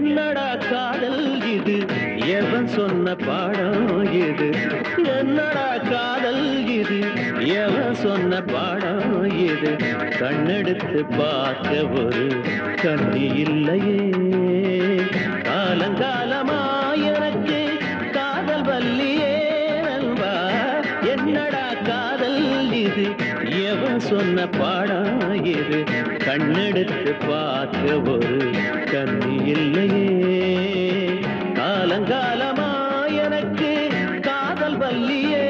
என்னடா காதல் இது எவன் சொன்ன பாடம் இது என்னடா காதல் இது எவன் சொன்ன பாடம் இது கண்ணெடுத்து பார்க்க ஒரு கண்ணி இல்லையே காலங்காலமா எனக்கு காதல் வல்லியே நல்வா என்னடா காதல் இது எவன் சொன்ன பாடம் இது கண்ணெடுத்து பார்க்க ஒரு கண்ணி இல்லையே காலங்காலமா எனக்கு காதல் வல்லியே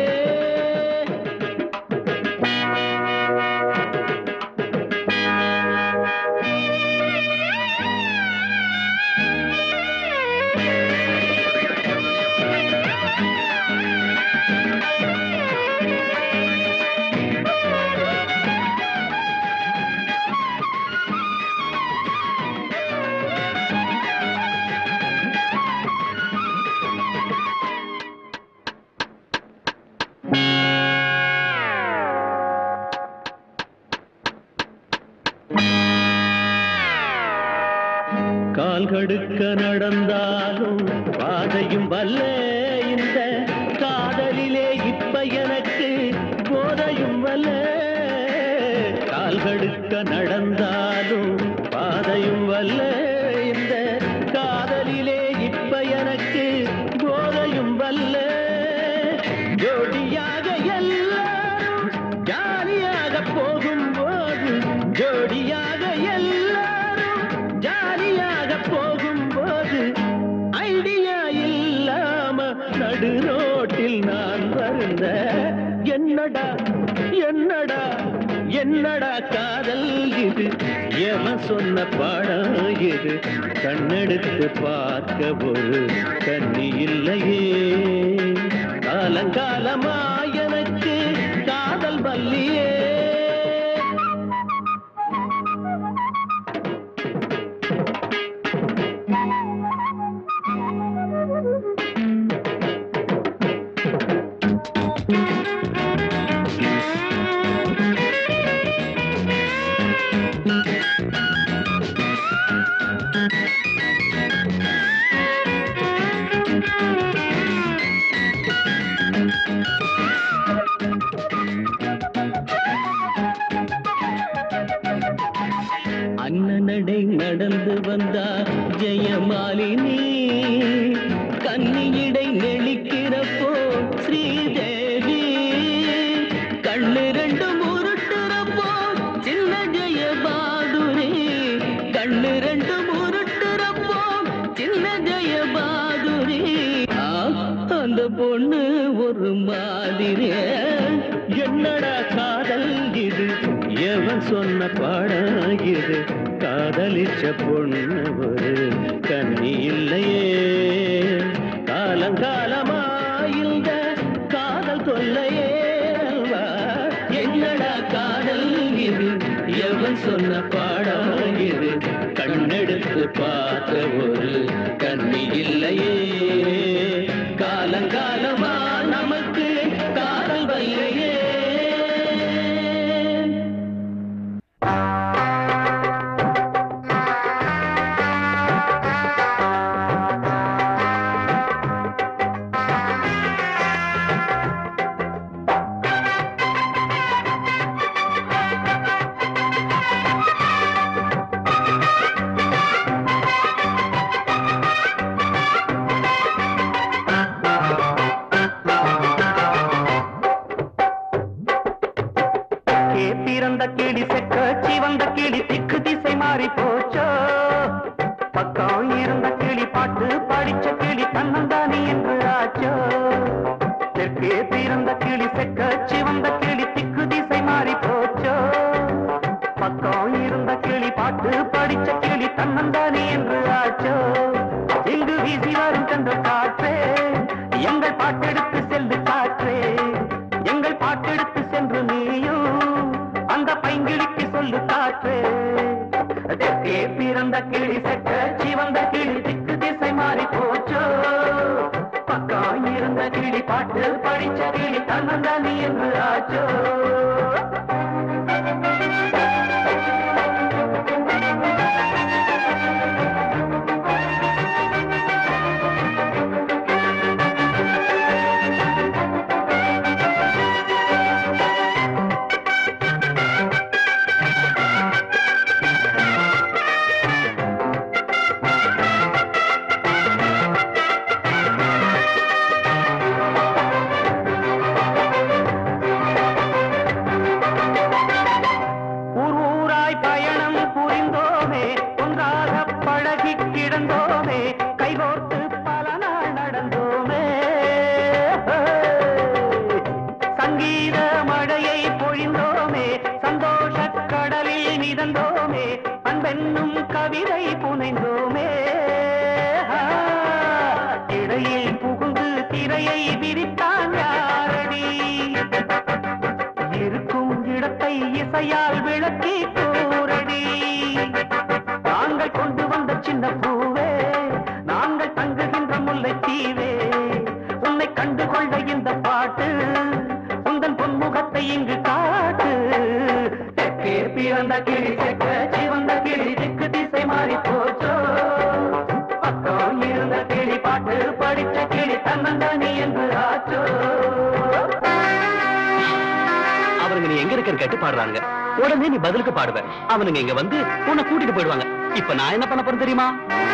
கால் கடுக்க நடந்தாலும் பாதையும் வல்ல இந்த காதலிலே இப்ப எனக்கு போதையும் வல்ல கால் கடுக்க நடந்தாலும் பாதையும் வல்ல இந்த காதலிலே இப்ப எனக்கு போதையும் வல்ல ஜோடியாக எல்லாரும் ஜாலியாக போகும்போது ஜோடியாக எல்லாரும் ஜாலியாக போகும்போது ஐடியா இல்லாம நடு ரோட்டில் நான் வருந்த என்னடா என்னடா என்னடா காதல் இது எவன் சொன்ன பாடம் இது கண்ணெடுத்து பார்க்க ஒரு கண்ணி இல்லையே காலங்காலமா எனக்கு காதல் வல்லியே அண்ணனடை நடந்து வந்தார் ஜெயமாலினி கன்னியிடை நெளிக்கிறப்போ ஸ்ரீதேவி கண்ணு ரெண்டும் உருட்டுறப்போ சின்ன ஜெயபாதுரி கண்ணு ரெண்டும் உருட்டுறப்போ சின்ன ஜெயபாதுரி ஆ, அந்த பொண்ணு ஒரு மாதிரி என்னடா காதல் இது எவன் சொன்ன பாடம் இது காதலிச்ச பொண்ணு ஒரு கண்ணி இல்லையே காலங்காலமா இந்த காதல் தொல்லையே அல்வா. என்னடா காதல் இது எவன் சொன்ன பாடம் இது கண்ணெடுத்து பார்த்த ஒரு கண்ணி இல்லையே காலங்காலமா நமக்கு காதல் வல்லையே கே பிறந்த கிளி செக்க சிவந்த கிளி திக்கு திசை மாறி போச்சோ பக்கம் இருந்த கிளி பாட்டு படிச்ச கிளி தன்னந்தானி என்று ஆச்சோ தெற்கே பிறந்த கிளி செக்க சிவந்த கிளி திக்கு திசை மாறி போச்சோ பக்கம் இருந்த கிளி பாட்டு படிச்ச கிளி தன்னந்தானி என்று ஆச்சோ எங்கு வீசி வரும் சென்ற காற்றே எங்கள் பாட்டெடுத்து செல்லு காற்றே எங்கள் பாட்டெடுத்து சென்று நீயும் அந்த பைங்கிழிக்கு சொல்லு காற்றே தெற்கே பிறந்த கிளி செக்க சிவந்த கிளி திக்கு திசை மாறி போச்சோ பக்கம் இருந்த கிளி பாட்டு படிச்ச கிளி தன்னந்தானி என்று ஆச்சோ காதலென்னும் கவிதை புனைந்தோமே ஆ, இடையில் புகுந்து திரையை விரித்தான் யாரடி இருக்கும் இடத்தை இசையால் விளக்கி கூறடி நாங்கள் கொண்டு வந்த சின்ன பூவே நாங்கள் தங்குகின்ற முல்லை தீவே உன்னை கண்டு கொண்ட இந்த பாட்டு உந்தன் பொன்முகத்தை இங்கு காட்டு தெற்கே பிறந்த கிளி செக்க சிவந்த கிளி திக்கு திசை மாறி போச்சோ பக்கம் இருந்த கிளி பாட்டு படிச்ச கிளி தன்னந்தானி என்று ஆச்சோ அவனுங்க நீ எங்க இருக்கிற கேட்டு பாடுறாங்க உடனே நீ பதிலுக்கு பாடுவ அவனுங்க இங்க வந்து உன்னை கூட்டிட்டு போயிடுவாங்க இப்ப நான் என்ன பண்ண போறேன் தெரியுமா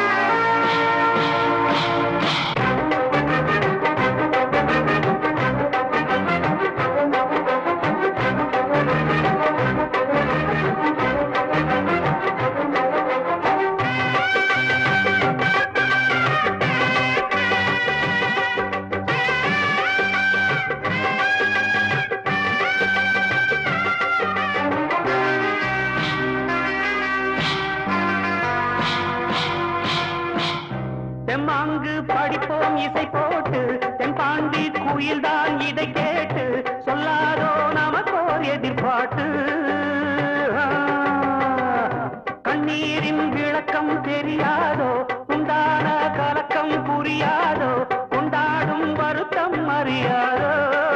தெம்மாங்கு படிப்போம் இசை போட்டு தென்பாண்டி குயில்தான் இதை கேட்டு சொல்லாதோ நமக்கோர் எதிர்பாட்டு ஆ, கண்ணீரின் விளக்கம் தெரியாதோ உண்டான கலக்கம் புரியாதோ கொண்டாடும் வருத்தம் அறியாதோ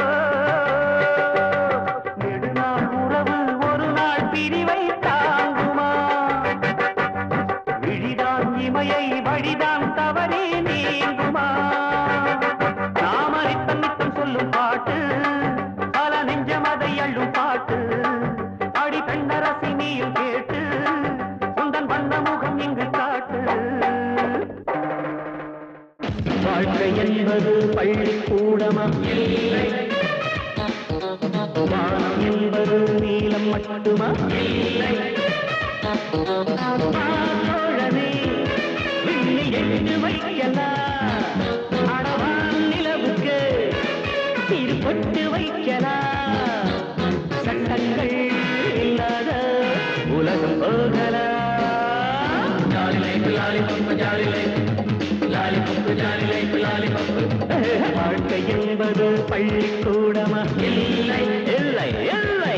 நெடுநாள் உறவு ஒரு நாள் பிரிவை தாங்குமா விழிதான் இமையை வழிதான் தவறி நீங்குமா நாமரித்தம் நித்தம் சொல்லும் பாட்டு பல நெஞ்சம் அதை அள்ளும் பாட்டு அடி பெண்ணரசி நீயும் கேட்டு உந்தன் வண்ண முகம் இங்கு காட்டு வாழ்க்கை என்பது பள்ளிக்கூடமா வானம் என்பது நீளம் மட்டுமா தோழனே விண்ணி எட்டு வைக்கலாம் அடவான் நிலவுக்கு திருப்பட்டு வைக்கலாம் சட்டங்கள் இல்லாத உலகம் போகலாம் வாழ்க்கை என்பது பள்ளிக்கூடமா இல்லை இல்லை இல்லை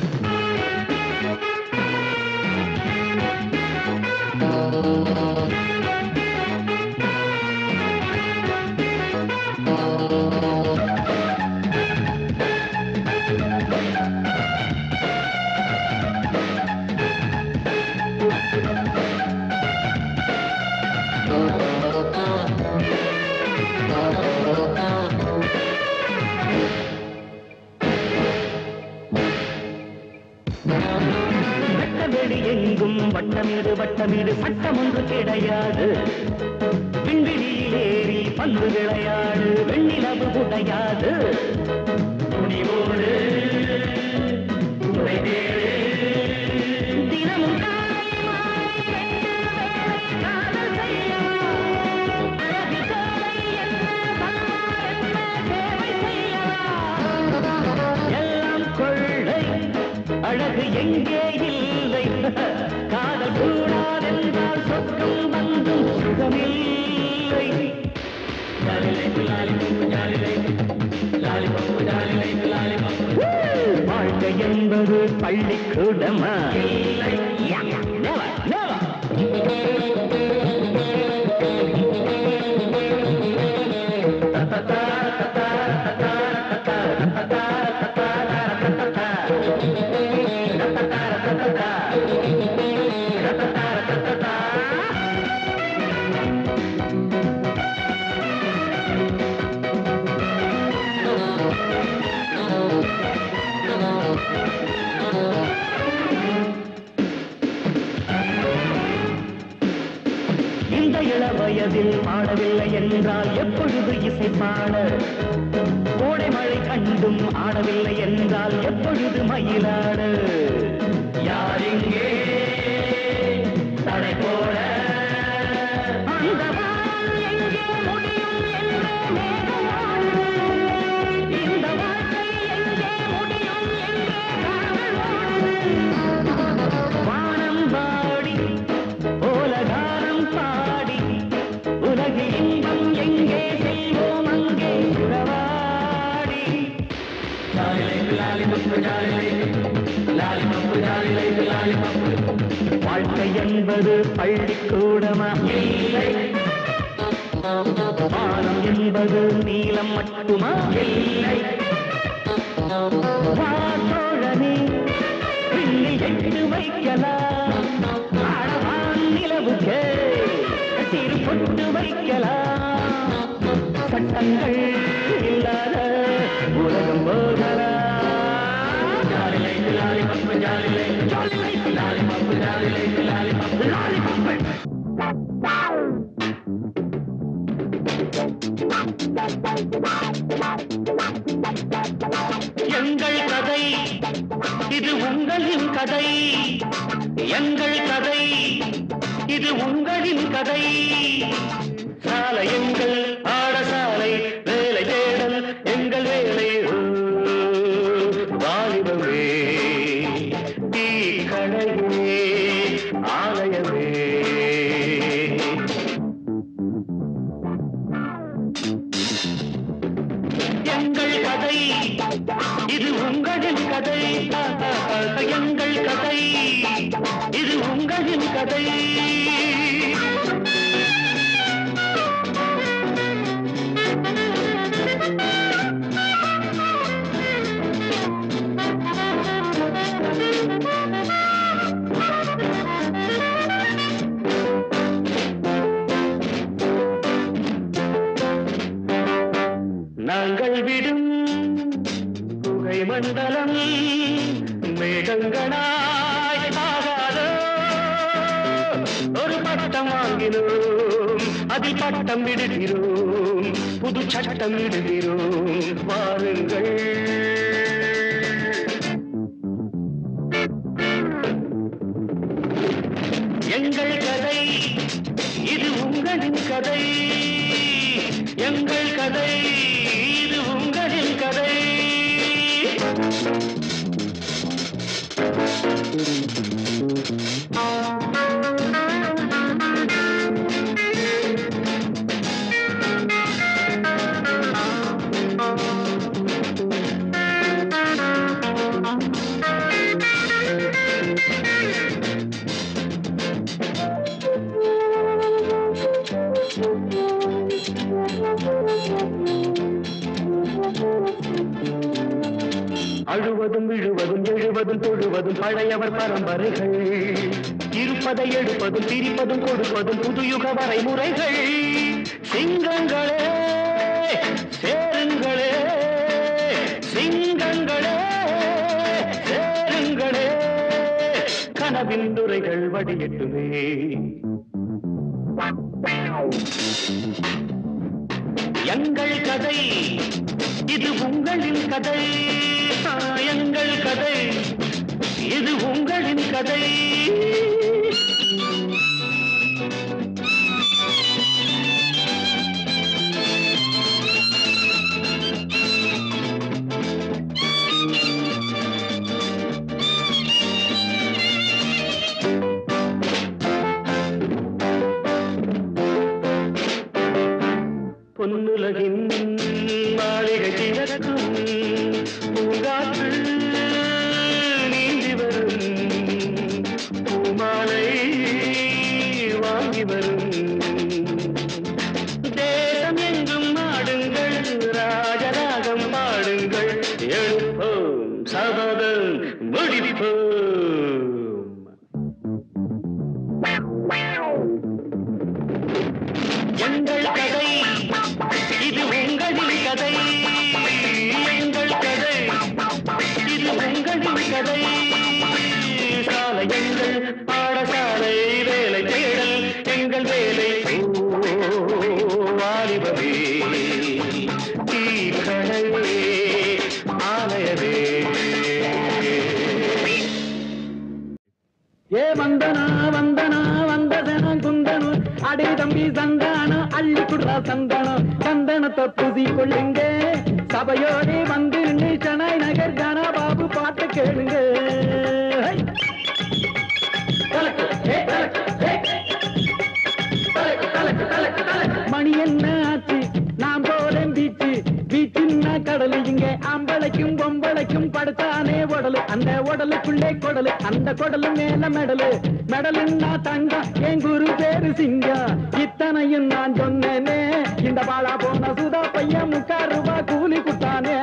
வட்டவெளி எங்கும் வட்டமீடு வட்டமீடு சட்டம் ஒன்று கிடையாது விண்வெளியில் ஏறி பந்து விளையாடு வெண்ணிலவு உடையாது துணிவோடு துணை தேடு. தினமும் காலை மாலை ரெண்டு வேளை காதல் செய்யலாம். அழகு சோலை என்ன, சல்வார் என்ன, சேவை செய்யலாம். எல்லாம் கொள்ளை அழகு எங்கே இல்லை காதல் கூடாதென்றால் சொர்க்கம் வந்தும் சுகமில்லை வாழ்க்கை என்பது பள்ளிக்கூடமா Yeah, never, never. இந்த இள வயதில் பாடவில்லை என்றால் எப்பொழுது இசை பாட கோடை மழை கண்டும் ஆடவில்லை என்றால் எப்பொழுது மயிலாட யார் இங்கே தடை போட அந்த வான் எங்கே முடியும் என்றே மேகமாடு. இந்த வாழ்க்கை எங்கே முடியும் என்றே காதல் ஓடு. வானம் வாடி என்பது பள்ளிக்கூடமா இல்லை வானம் என்பது நீளம் மட்டுமா இல்லை வா தோழனே விண்ணில் எட்டு வைக்கலாம் ஆடவான் நிலவுக்கு சிறு பொட்டு வைக்கலாம் சட்டங்கள் இல்லாத உலகம் போகலாம் ஜாலி லைஃப் லாலி பப்பு ஜாலி லைஃப் ஜாலி லைஃப் லாலி பப்பு ஜாலி லைஃப் லாலி பப்பு லாலி பப்பு எங்கள் கதை இது உங்களின் கதை எங்கள் கதை இது உங்களின் கதை சாலை எங்கள் பாடசாலை வேலை தேடல் எங்கள் வேலை ஓ, வாலிபமே தீ கடையே ஆலயமே எங்கள் கதை இது உங்களின் கதை எங்கள் கதை இது உங்களின் கதை நாங்கள் விடும் புகை மண்டலம் மேகங்களாய் ஆகாதோ ஒரு பட்டம் வாங்கினோம் அதில் பட்டம் விடுகிறோம் புது சட்டம் விடுகிறோம் வாருங்கள் எங்கள் கதை இது உங்களின் கதை எங்கள் கதை இது உங்களின் கதை அழுவதும் விழுவதும் எழுவதும் தொழுவதும் பழையவர் பரம்பரைகள் இருப்பதை எடுப்பதும் பிரிப்பதும் கொடுப்பதும் புதுயுக வரைமுறைகள் சிங்கங்களே சேருங்களே சிங்கங்களே சேருங்களே கனவின் நுரைகள் வடியட்டுமே எங்கள் கதை இது உங்களின் கதை ஆ, எங்கள் கதை இது உங்களின் கதை பொன்னுலகின் மாளிகை திறக்கும் பூங்காற்று நீந்தி வரும் பூமாலை வாங்கி வரும் தேசம் எங்கும் ஆடுங்கள் ராஜராகம் பாடுங்கள் எழுப்போம் சபதம் முடிப்போம் எங்கள் கதை இது உங்களின் கதை எங்கள் கதை இது உங்களின் கதை சாலை எங்கள் பாடசாலை வேலை தேடல் எங்கள் வேலை ஓ, வாலிபமே தீ கடையே ஆலயமே ஏ வந்தனா வந்தனா வந்ததன குந்தனு அடே தம்பி சந்தான அள்ளி குடுறா சந்தனம் சந்தனத்தை பூசி கொள்ளுங்க சபையோடே வந்து நின்னு சென்னை நகர் கனா பாபு பாட்டு கேளுங்க ஹை! கலக்கு, ஏ, கலக்கு, ஏ. கலக்கு, கலக்கு, கலக்கு, கலக்கு. மணி என்ன ஆச்சு நான் போறேன் பீச்சு பீச்சுன்னா கடை உடலு இங்க ஆம்பளைக்கும் பொம்பளைக்கும் படுத்தானே உடலு அந்த உடலுக்குள்ளே குடலு அந்த குடலு மேல மெடலு மெடலுன்னா தங்கம் என் குரு பேரு சிங்கம் இத்தனையும் நான் சொன்னேனே இந்த பாலா போன சுதா பையன் முக்கால் ரூபா கூலி குட்டானே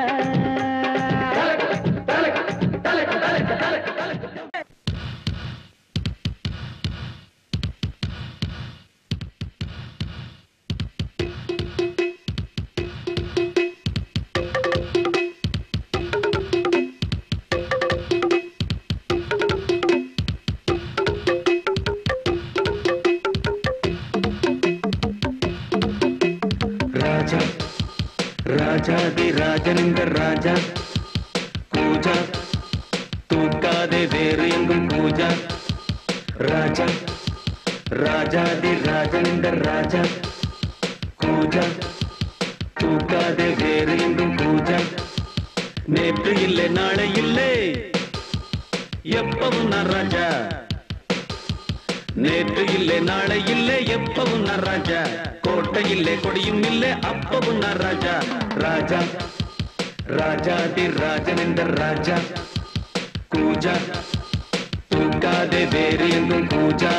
ராஜா ராஜாதி ராஜனிந்த ராஜா பூஜா தூக்காதே வேறு எங்கும் பூஜா ராஜா ராஜாதி ராஜனிந்த ராஜா பூஜா தூக்காதே வேறு எங்கும் பூஜா நேற்று இல்லை நாளை இல்லை எப்பவும் நான் ராஜா நேற்று இல்லை நாளை இல்லை எப்பவும் நான் ராஜா கோட்டை இல்லை கொடியும் இல்லை அப்பவும் நான் ராஜா ராஜா ராஜாதி ராஜன் என்ற ராஜா கூஜா தூக்காதே வேறு எங்கும் கூஜா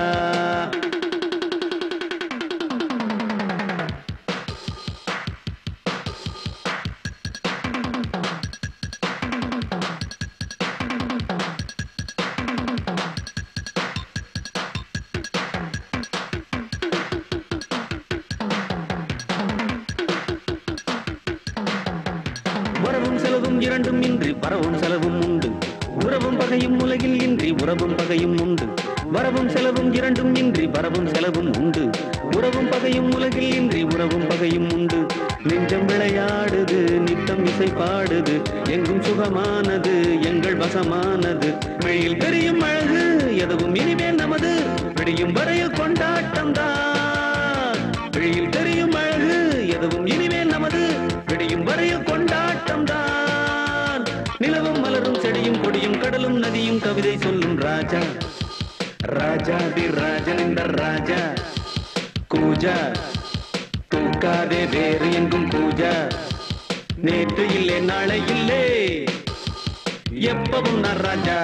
வரவும் செலவும் இரண்டும் இன்றி வரவும் செலவும் உண்டு உறவும் பகையும் உலகில் இன்றி உறவும் பகையும் உண்டு வரவும் செலவும் இரண்டும் இன்றி வரவும் செலவும் உண்டு உறவும் பகையும் உலகில் இன்றி உறவும் பகையும் உண்டு நெஞ்சம் விளையாடுது நித்தம் இசை பாடுது எங்கும் சுகமானது எங்கள் வசமானது வெளியில் தெரியும் அழகு எதுவும் இனிமேல் நமது விடியும் வரையில் கொண்டாட்டம் தான் வெளியில் தெரியும் அழகு எதுவும் இனிமேல் நமது விடியும் வரையில் கொண்டாட்டம் தான் நிலவும் மலரும் செடியும் கொடியும் கடலும் நதியும் கவிதை சொல்லும் ராஜா ராஜாதி ராஜன் இந்த ராஜா கூஜா தூக்காதே வேறு எங்கும் பூஜா நேற்று இல்லை நாளை இல்லை எப்பவும் நான் ராஜா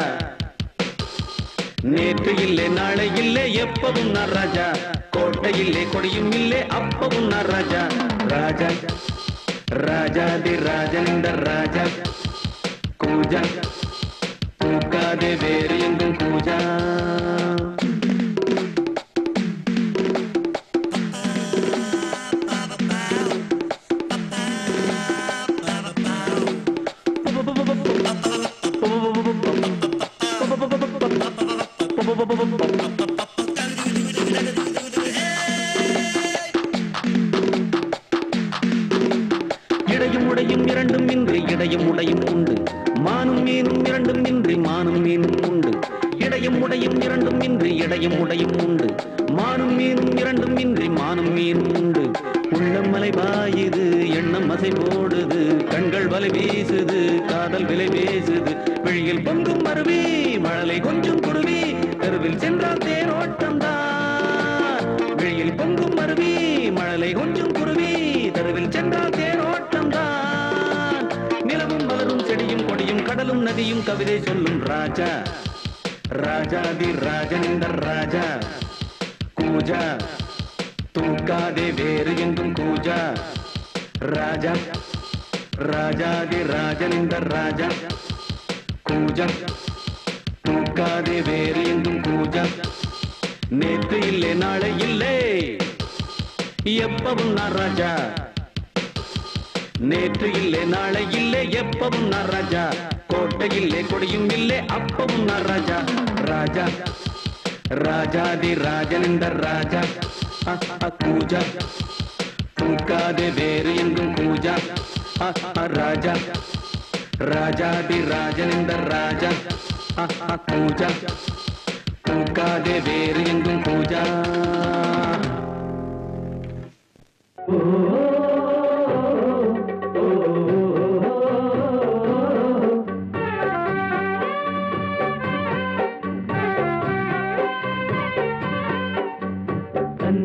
நேற்று இல்லை நாளை இல்லை எப்பவும் நான் ராஜா கோட்டை இல்லை கொடியும் இல்லை அப்பவும் நான் ராஜா ராஜா ராஜாதி ராஜன் இந்த ராஜா கூஜா தூக்காதே வேறு எங்கும் கூஜா இடையும் உடையும் இரண்டும் இன்றி இடையும் உடையும் உண்டு மானும் மீனும் இரண்டும் இன்றி மானும் மீனும் உண்டு இடையும் உடையும் இரண்டும் இன்றி இடையும் உடையும் உண்டு மானும் மீனும் இரண்டும் இன்றி மானும் மீனும் உண்டு உள்ளம் மலை பாயுது எண்ணம் அசை போடுது கண்கள் வலை வீசுது காதல் விலை பேசுது விழியில் பொங்கும் மருவி மழலை கொஞ்சம் குருவி தெருவில் சென்றால் தேரோட்டம் தான் விழியில் பொங்கும் மருவி மழலை கொஞ்சம் குருவி தெருவில் சென்றால் தேரோட்டம் தான் நிலவும் மலரும் செடியும் கொடியும் கடலும் நதியும் கவிதை சொல்லும் ராஜா ராஜாதி ராஜன் இந்த ராஜா கூஜா தூக்காதே வேறு எங்கும் கூஜா ராஜா ராஜாதி ராஜன் இந்த ராஜா கூஜா தூக்காதே வேறு எங்கும் கூஜா நேற்று இல்லை நாளை இல்லை எப்பவும் நான் ராஜா நேற்று இல்லை நாளை இல்லை எப்பவும் நான் ராஜா கோட்டை இல்லை கொடியும் இல்லை அப்பவும் நான் ராஜா ராஜா ராஜாதி ராஜன் இந்த ராஜா அ, அ, கூஜா தூக்காதே வேறு எங்கும் கூஜா அ, அ, ராஜா ராஜாதி ராஜன் இந்த ராஜா அ, அ, கூஜா தூக்காதே வேறு எங்கும் கூஜா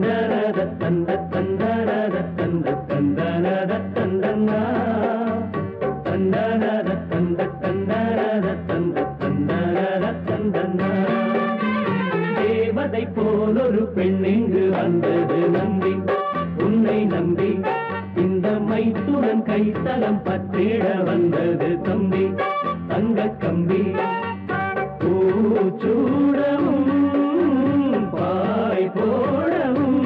தந்தரத தந்த தந்தரத தந்த தந்தரத தந்தன்னா பெண்ணிங்கு வந்தது நம்பி உன்னை நம்பி இந்த மைத்துடன் கைத்தலம் பற்றிட வந்தது தம்பி தங்க கம்பி பூச்சூடவும் பாய் போடவும்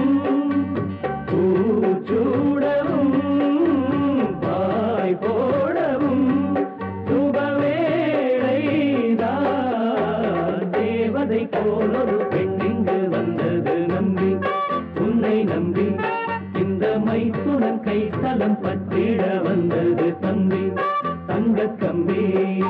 பூச்சூடவும் பாய் போடவும் சுபவேளைதான் தேவதை போலொரு பெண்ணிங்கு வந்தது நம்பி உன்னை நம்பி இந்த மைத்துடன் கைத்தலம் பற்றிட வந்தது தம்பி தங்க கம்பி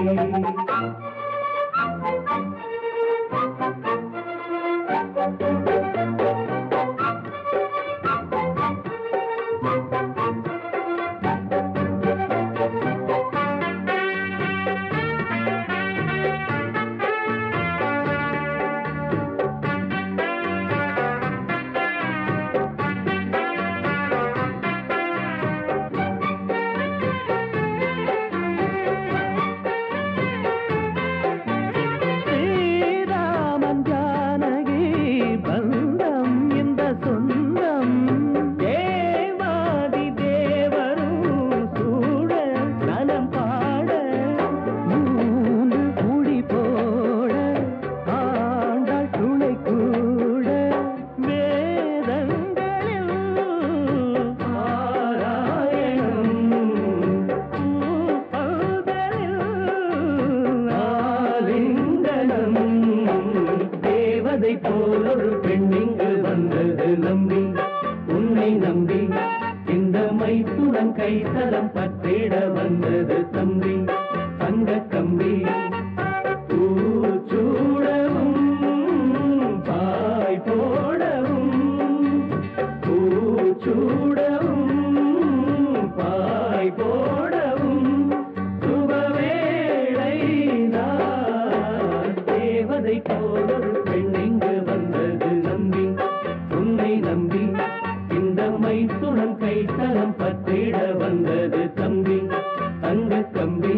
ஸ்ரீராமன் ஜானகி பந்தம் இந்த சொந்தம் தேவாதி தேவரும் சூழ நலம் பாட மூன்று குடி போட ஆண்டாள் துணை கூட வேதங்களில் ஆராயணம் ஆலிங்கனம் தேவதை போலொரு பெண்ணிங்கு வந்தது நம்பி உன்னை நம்பி இந்த மைத்துடன் கைத்தலம் பற்றிட வந்தது தம்பி தங்க கம்பி பூச்சூடவும் பாய் போடவும் பூச்சூடவும் பாய் போடவும் சுபவேளைதான் தேவதை போலொரு பெண்ணிங்கு வந்தது நம்பி உன்னை நம்பி இந்த மைத்துடன் கைத்தலம் பற்றிட வந்தது தம்பி தங்க கம்பி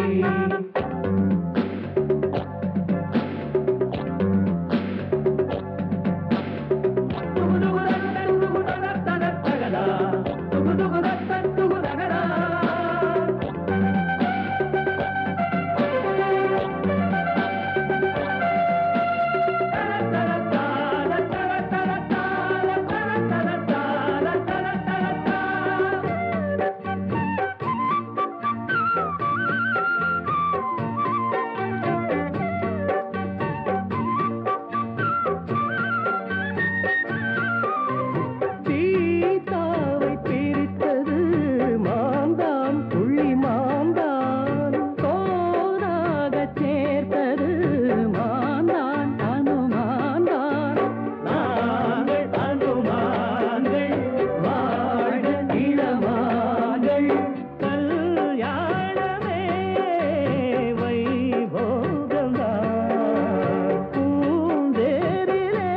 சீதாவை பிரித்தது மாந்தான் புள்ளி மாந்தான் கோராக சேர்த்தது மாந்தான் அனுமாந்தான் நாங்கள் அனுமான்கள் வாழ இளமாங்கள் கல்யாணமே வைபோகம்தான் பூந்தேரிலே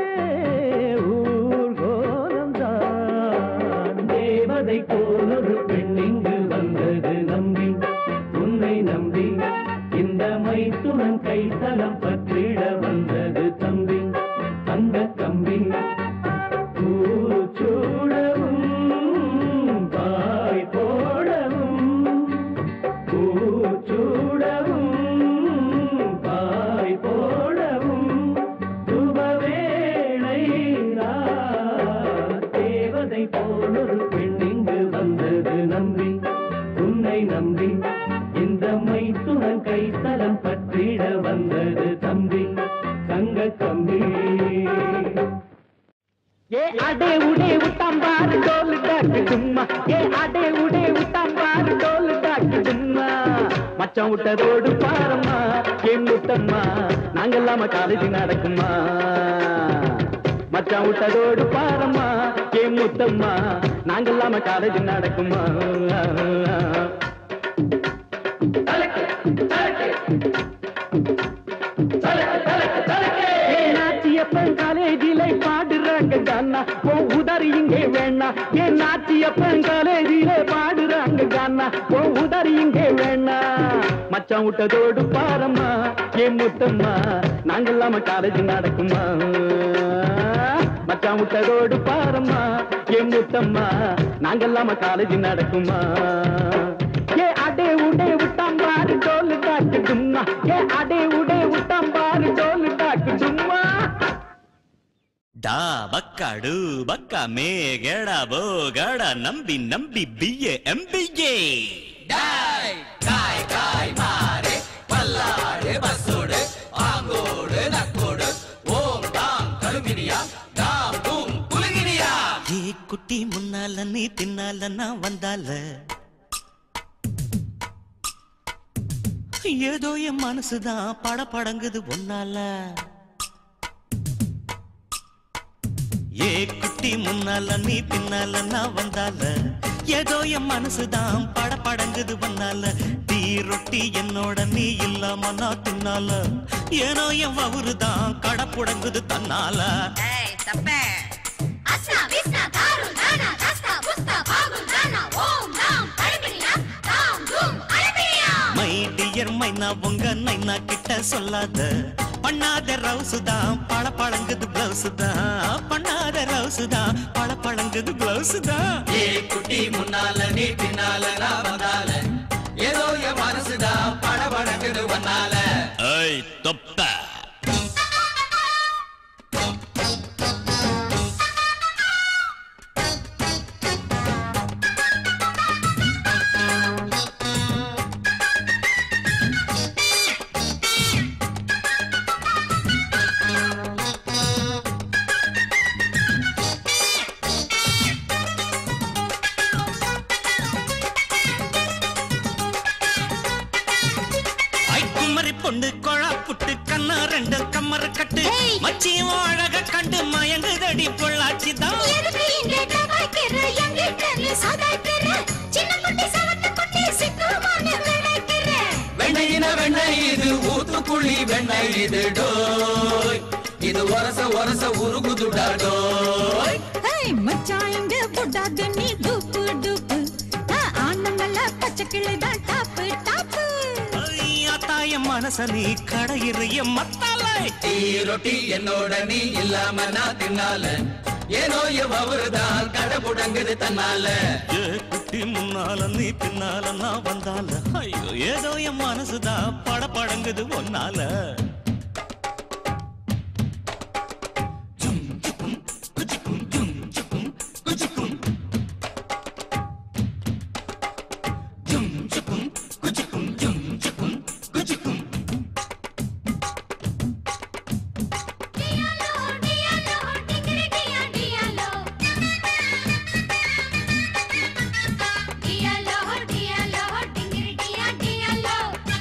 ஊர்கோலம்தான் தேவதை போலொரு பெண்ணிங்கு வந்தது நம்பி உன்னை நம்பி இந்த மைத்துடன் கைத்தலம் பற்றிட வந்தது தம்பி தங்க கம்பி பூச்சூடவும் பாய் போடவும் பூச்சூடவும் பாய் போடவும் சுபவேளை தேவதை போலொரு பெண்ணிங்கு வந்தது நம்பி உன்னை நம்பி இந்த மைத்துடன் கைத்தலம் பற்றிட வந்தது தம்பி தங்க கம்பி ஏ அடே உடே உட்டாம்பாரு டோலு டாக்கு சும்மா ஏ அடே உடே உட்டாம்பாரு டோலு டாக்கு சும்மா மச்சான் விட்டதோடு பாரம்மா ஏன் முத்தம்மா நாங்கெல்லாம காலேஜ் நடக்குமா மச்சான் விட்டதோடு பாரம்மா ஏன் முத்தம்மா நாங்கெல்லாம காலேஜ் நடக்குமா நாச்சியப்பன் காலேஜில பாடுறாங்க கானா ஓ உதறி இங்கே வேணா என் நாச்சியப்பன் காலேஜில பாடுறாங்க கானா ஓ உதறி இங்கே வேணா மச்சான் விட்டதோடு பாரம்மா ஏன் முத்தம்மா நாங்கெல்லாம காலேஜ் நடக்குமா மச்சான் விட்டதோடு பாரம்மா ஏன் முத்தம்மா நாங்கெல்லாம காலேஜ் நடக்குமா ஏ அடே உடே விட்டாம் பாரு டோலு டாக்கு டும்மா ஏ அடே உடே விட்டாம் பாரு டோலு டாக்கு டும்மா ಡಾ ಬಕ್ಕಡು ಬಕ್ಕ ಮೇ ಗೆಡ ಬೋ ಗಡ ನಂಬಿ ನಂಬಿ ಬಿಯೆ ಎಂಬಿಯೆ ஏ குட்டி முன்னால நீ பின்னால நான் வந்தால ஏதோ என் மனசுதான் பட படங்குது ஒன்னால ஏ குட்டி முன்னால நீ பின்னால நான் வந்தால ஏதோ என் மனசுதான் பட படங்குது வந்தால டீ ரொட்டி என்னோட நீ இல்லாம நான் தின்னால ஏனோ என் வவுறுதான் கடப்புடங்குது தன்னால ஏய் தப்பே அஸ்னா விஸ்னா தாரு நானா தஸ்தா புஸ்தா பாகு நானா ஓம் நாம் அழகிரியா தாம் தூம் அழகிரியா மை டியர் மைனா உங்க நைனா கிட்ட சொல்லாத பண்ணாத ரவுசு தான் பழ பழங்குது பிளவுஸ் தான் பண்ணாத ரவுசு தான் பழ பழங்குது பிளவுஸ் தான் ஏ குட்டி முன்னால நீ பின்னால நான் வந்தால ஏதோ என் மனசுதான் படபடக்குது வந்தால ஐய் தொப்ப ஐ குமரி பொண்ணு கொழா புட்டு கண்ணா ரெண்டு கம்மர கட்டு ஏய். மச்சியும் அழக கண்டு மயங்குதடி பொள்ளாச்சி தான் எதுக்கு இங்கே டபாய்க்கிற எங்கிட்ட நீ சதாய்க்கிற சின்ன குட்டி சவத்த குட்டி சிக்குமான விளைக்கிற வெண்ணையின வெண்ணெய் இது ஊத்துக்குழி வெண்ணெய் இது டோய் இது ஒரச ஒரச உருகுதுடா டோய் ஏய் மச்சான் இங்க போடாத நீ டூப்பு டூப்பு ஆனங்கள்ல பச்சை கிளிதான் டாப்பு டாப்பு தாய மனச நீ கடையிறிய மத்தாலை டீ ரொட்டி என்னோட நீ இல்லாம நான் தின்னால ஏனோ என் அவருதான் கடபுடங்குது தன்னால ஏ குட்டி முன்னால நீ பின்னால நான் வந்தால ஐயோ ஏதோ என் மனசுதான் பட படங்குது ஒன்னால டியாலோ டியாலோ டிங்கிரி டியா டியாலோ டியாலோ டியாலோ டிங்கிரி டியா டியாலோ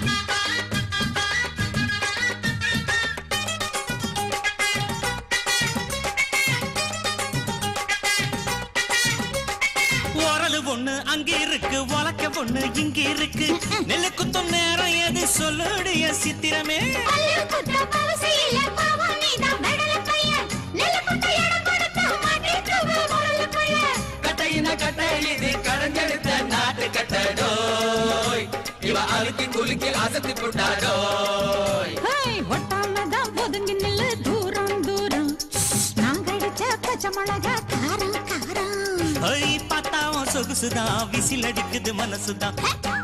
உரலு ஒண்ணு அங்க இருக்கு உலக்க ஒண்ணு இங்க இருக்கு நெல்லு குத்தும் நேரம் எது சொல்லுடைய சித்திரமே பல்லு குத்த பவசியில பாவம் நீதான் மெடல பையன் நெல்லு குத்த இடம் கொடுத்த மாட்டிக்குவ முரல பையன் கட்டையின கட்டை இது கடஞ்செடுத்த நாட்டு கட்டடோய் இவ அழுக்கி குலுக்கி அசத்தி புட்டாடோய் ஏய் ஒட்டாமதான் ஒதுங்கி நில்லு தூரம் தூரம் நான் கடிச்ச பச்சை மிளகா காரம் காரம் ஐ பார்த்தாவும் சொகுசுதான் விசில் அடிக்குது மனசுதான்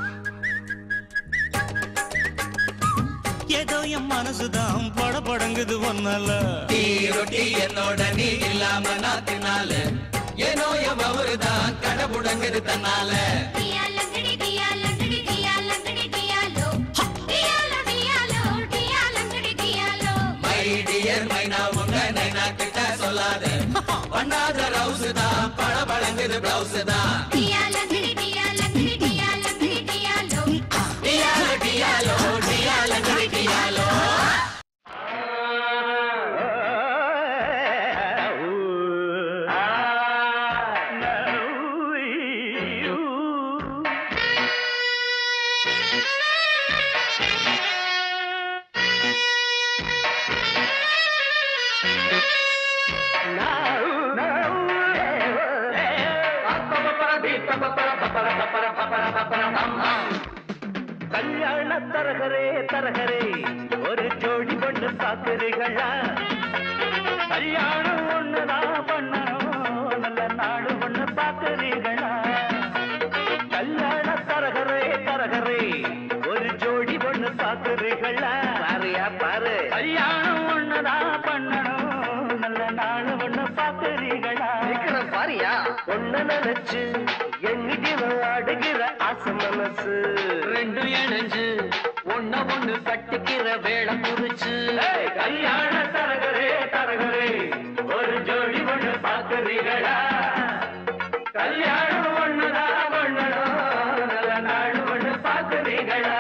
ஏதோ என் மனசுதான் பட படங்குது ஒன்னால டீ ரொட்டி என்னோட நீ இல்லாம நான் தின்னால ஏனோ என் அவருதான் கடபுடங்குது தன்னால டியாலங்கடி டியாலங்கடி டியாலங்கடி டியாலோ டியாலோ டியாலோ டியாலங்கடி டியாலோ மை டியர் மைனா உங்க நைனா கிட்ட சொல்லாத பண்ணாத ரவுஸ் தான் படபடங்குது பிளவுஸ் தான் டியாலங்கடி டியாலங்கடி டியாலங்கடி டியாலோ டியாலோ டியாலோ டியாலங்கடி டியாலோ Now, now, கல்யாண தரகரே தரகரே ஒரு ஜோடி பொண்ணு பாக்குறீங்களா கல்யாணம் ஒண்ணுதான் பண்ணணும் நல்ல நாடு ஒண்ணு பாக்குறீங்களா கல்யாண தரகரே தரகரே ஒரு ஜோடி பொண்ணு பாக்குறீங்களா பாருயா பாரு கல்யாணம் ஒண்ணுதான் பண்ணணும் நல்ல நாடு ஒண்ணு பாக்குறீங்களா பாரியா ஒண்ணு நினைச்சு எண்ணிட்டு ஆடுகிற ஆசை மனசு ரெண்டும் இணைஞ்சு ஒன்ன ஒண்ணு கட்டிக்கிற வேலை குறிச்சு கல்யாண தரகரே தரகரே ஒரு ஜோடி ஒண்ணு பாக்குறீங்களா கல்யாணம் ஒண்ணுதான் பண்ணணும் நல்ல நாடு ஒண்ணு பாக்குறீங்களா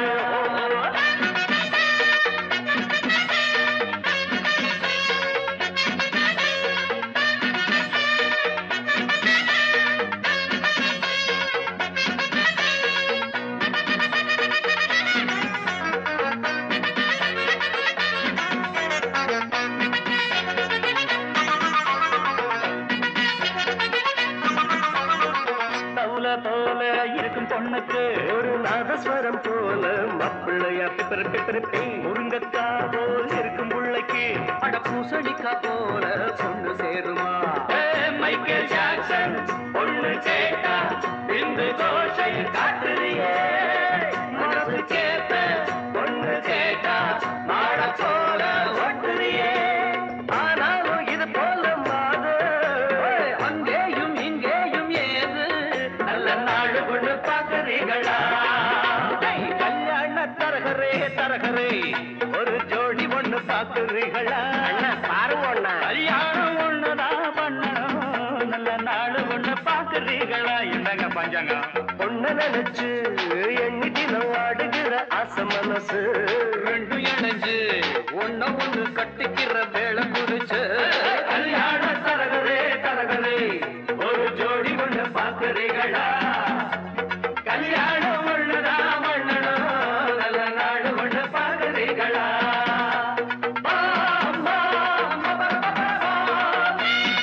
தவுல போல இருக்கும் பொண்ணுக்கு ஒரு நாதஸ்வரம் போல மாப்பிள்ளையா பிப்பர பிப்பரப்பே முருங்கக்கா போல் இருக்கும் புள்ளைக்கு அட பூசணிக்கா போல பொண்ணு சேருமா மைக்கேல் ஜாக்சன் பொண்ணு கேட்டா இந்த கோஷை காட்டுறியே மனசு கேட்ட பொண்ணு கேட்டா மாட போல ஓட்டுறியே ஆனாலும் இது போல மாது அங்கேயும் இங்கேயும் ஏது நல்ல நாடு கொண்டு பாக்குறீங்களா கல்யாண தரகரே தரகரே ஒரு ஜோடி ஒண்ணு பாக்குறீங்களா பாருங்க கல்யாணம் ஒண்ணுதான் பண்ணணும் நல்ல நாடு ஒண்ணு பாக்குறீங்களா என்னங்க பஞ்சாங்க ஒண்ணு நினைச்சு எண்ணிட்டு ஆடுகிற ஆசை மனசு ரெண்டும் இணைஞ்சு ஒன்ன ஒண்ணு கட்டிக்கிற வேலை குறிச்சு கல்யாண தரகரே தரகரே ஒரு ஜோடி ஒண்ணு பாக்குறீங்களா கல்யாணம் ஒண்ணுதான் பண்ணணும் நல்ல நாடு ஒண்ணு பாக்குறீங்களா பாம், பாம், பாம், பாம், பாம்.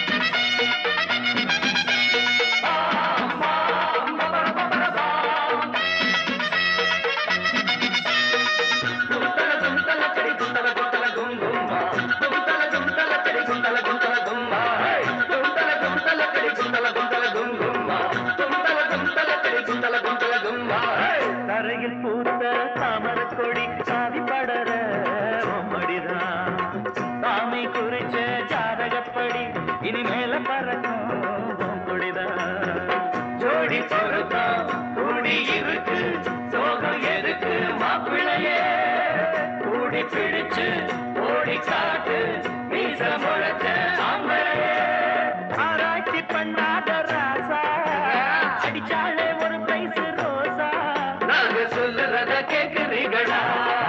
பாம், பாம், பாம், பாம், பாம், பாம். தும்தல தும்தல கடி தும்தல தும்தல கும் கும்பா தும்தல தும்தல கடி தும்தல தும்தல கும்பா தும்தல தும்தல கடி தும்தல தும்தல கும் கும்பா தும்தல தும்தல கடி தும்தல தும்தல கும்பா தரையில் பூத்த தாமரக் கொடி சாதி படர மடிதான் சாமி குறிச்ச ஜாதகப்படி இனிமேல பறக்கும் உன் கொடிதான் ஜோடி பொருத்தம் கூடி இருக்கு சோகம் எதுக்கு மாப்பிள்ளையே கூடி பிடிச்சு ஓடி காட்டு மீச முளைச்ச ஆம்பளையே ஆராய்ச்சி பண்ணாத ராசா அடிச்சாலே ஒரு பைசு ரோசா நாங்க சொல்லுறத கேக்குறீங்களா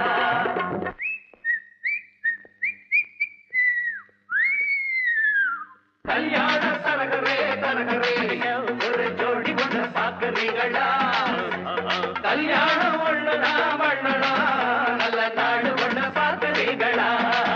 கல்யாண தரகரே தரகரே ஒரு ஜோடி ஒண்ணு பாக்குறீங்களா கல்யாணம் ஒண்ணுதான் பண்ணணும் நல்ல நாடு ஒண்ணு பாக்குறீங்களா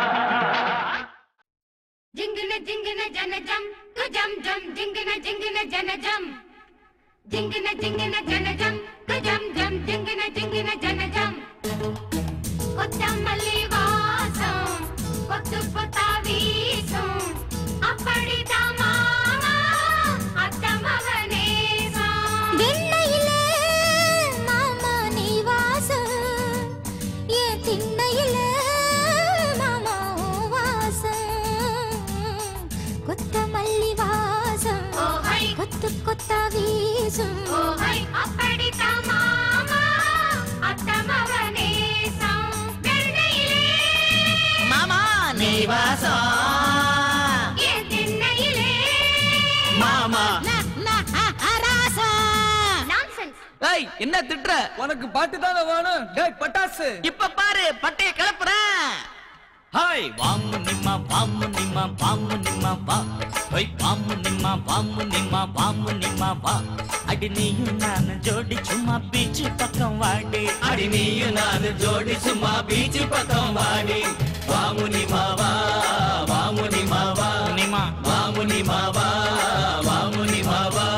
జింగిన జింగిన జన జం కు జం జం జింగిన జింగిన జన జం జింగిన జింగిన జన జం కు జం జం జింగిన జింగిన జన జం కొత్త మల్లి వాసం కొత్త కొత్త వీసం அப்படிதா மாமா அத்த மகனேசம் வெண்ணையிலே மாமா நீ வாசம் என் திண்ணையிலே மாமா உன் வாசம் கொத்தமல்லி வாசம் ஓஹை கொத்து கொத்தா வீசும் ஓஹை அப்படிதா மாமா அத்த மகனேசம் வெண்ணையிலே மாமா நீ வாசம் என் திண்ணையிலே மாமா நான்சென்ஸ் ஏய் என்ன திட்டுற உனக்கு பாட்டு தானே வேணும் டேய் பட்டாசு இப்ப பாரு பட்டைய கிளப்புறேன் ஹாய் வாமு நிம்மா வாமு நிம்மா வாமு நிம்மா வா ஹோய் வாமு நிம்மா வாமு நிம்மா வாமு நிம்மா வா அடி நீயும் நான் ஜோடி சும்மா பீச்சு பக்கம் வாடி அடி நீயும் நான் ஜோடி சும்மா பீச்சு பக்கம் வாடி வாமு நிம்மா வா வாமு நிம்மா வா நிம்மா வாமு நிம்மா வா வாமு நிம்மா வா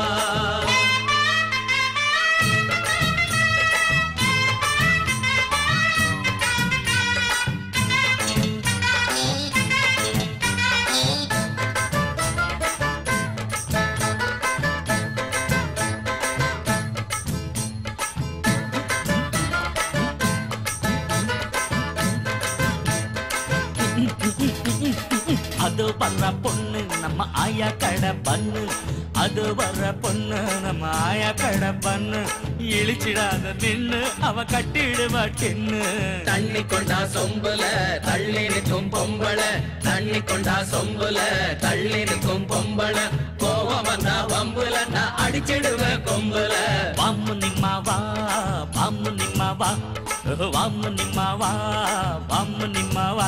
அது வர்ற பொண்ணு நம்ம ஆயா கடை பண்ணு அது வர்ற பொண்ணு நம்ம ஆயா கடை பண்ணு இழிச்சிடாத நின்னு அவ கட்டிடுவா டின்னு தண்ணி கொண்டா சொம்புல தள்ளி நிற்கும் பொம்பள தண்ணி கொண்டா சொம்புல தள்ளி நிற்கும் பொம்பள கோவம் வந்தா வம்புல நான் அடிச்சிடுவேன் கொம்புல வாமு நிம்மா வா வாமு நிம்மா வா வாமு நிம்மா வா வாமு நிம்மா வா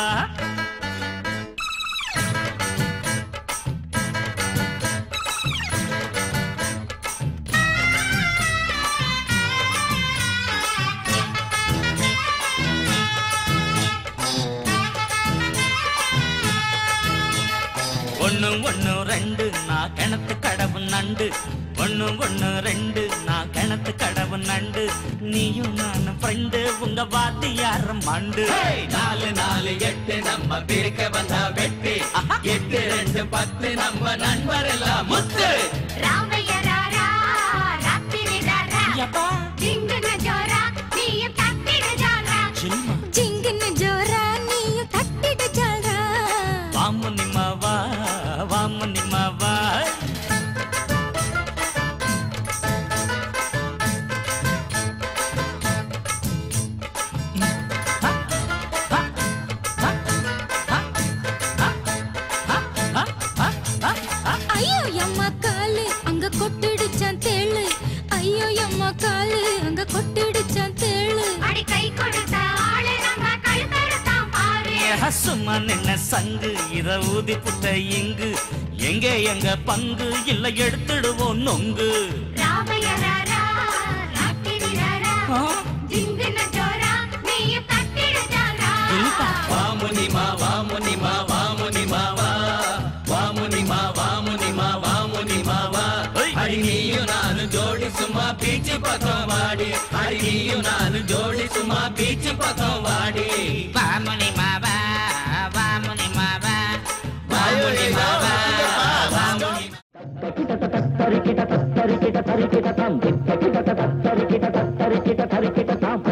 ஒண்ணு ஒண்ணு ரெண்டு நான் கிணத்து கடவு நண்டு ஒண்ணு ஒண்ணு ரெண்டு நான் கிணத்து கடவு நண்டு நீயும் நானும் ஃப்ரெண்டு உங்க வாத்தியார மண்டு நாலு நாலு எட்டு நம்ம பிரிக்க வந்தா வெட்டி எட்டு ரெண்டு பத்து நம்ம நண்பர் எல்லாம் முத்து ராமைய ராரா ராத்திரி ராரா யப்பா ஜிங்குன ஜோரா நீயும் தட்டிடு ஜாரா சில்மா ಜಿಂಗನ ಜೋರ ನೀಯು ತಟ್ಟಿಡ ಜಾರ வாமு நிம்மா வா வாமு நிம்மா வா ஐயோ அம்மா காலு அங்க கொட்டிடுச்சான் தேளு ஐயோ அம்மா காலு அங்க கொட்டிடுச்சான் தேளு அடி கை கொடுத்த ஆளு நம்ம கழுத்தறுத்தான் பாரு சும்மா நின்ன சங்கு இத ஊதி புட்ட இங்கு எங்க எங்க பங்கு இல்ல எடுத்துடுவோம் நொங்கு ராமைய ராரா ராத்திரி ராரா ஜிங்குன ஜோரா நீயும் தட்டிடு ஜாரா வாமுனிமா வாமுனிமா வாமுனிமா வா வாமுனிமா வாமுனிமா வாமுனிமா வா அடி நீயும் நானும் ஜோடி சும்மா பீச்சு பக்கம் வாடி அடி நீயும் நானும் ஜோடி சும்மா பீச்சு பக்கம் வாடி வாமுனி மாவா வாமுனி மாவா வாமுனிமா வா வாமுனி தரிக்கிட தரிக்கிட தரிக்கிட தாம் தரிக்கிட தரிக்கிட தரிக்கிட தரிக்கிட தாம்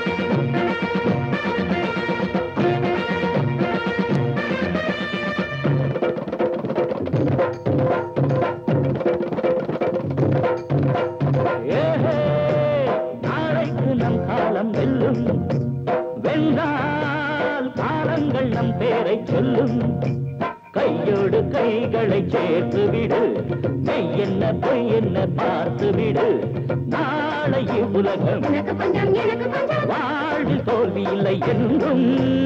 ஏஹே, நாளைக்கு நம் காலம் வெல்லும் வென்றால் காலங்கள் நம் பேரை சொல்லும் கையோடு கைகளை சேர்த்து விடு மெய் என்ன பொய் என்ன பார்த்து விடு நாளை உலகம் உனக்கு கொஞ்சம் எனக்கு கொஞ்சம் வாழ்வில் தோல்வி இல்லை என்றும்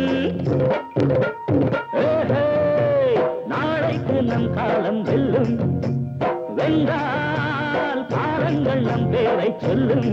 ஏஹே, நாளைக்கு நம் காலம் வெல்லும் வென்றால் காலங்கள் நம் பேரை சொல்லும்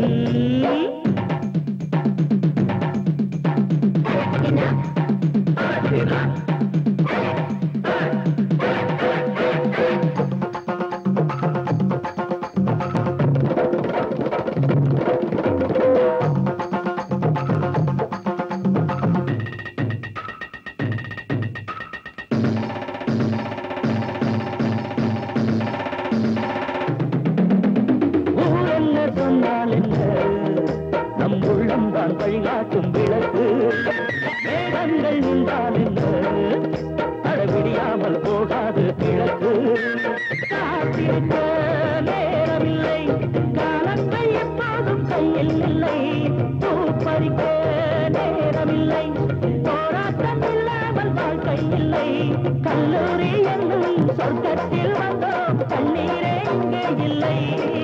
ஊர் என்ன சொன்னால் என்ன நம் உள்ளம் தான் வழிகாட்டும் விளக்கு மேகங்கள் நின்றால் என்ன தடவிடியாமல் போகாது கிழக்கு காத்திருக்க நேரமில்லை காலங்கள் எப்போதும் கையில் இல்லை பூ பறிக்க நேரமில்லை போராட்டம் இல்லாமல் வாழ்க்கை இல்லை கல்லூரி என்னும் சொர்க்கத்தில் வந்தோம் கண்ணீரே இங்கே இல்லை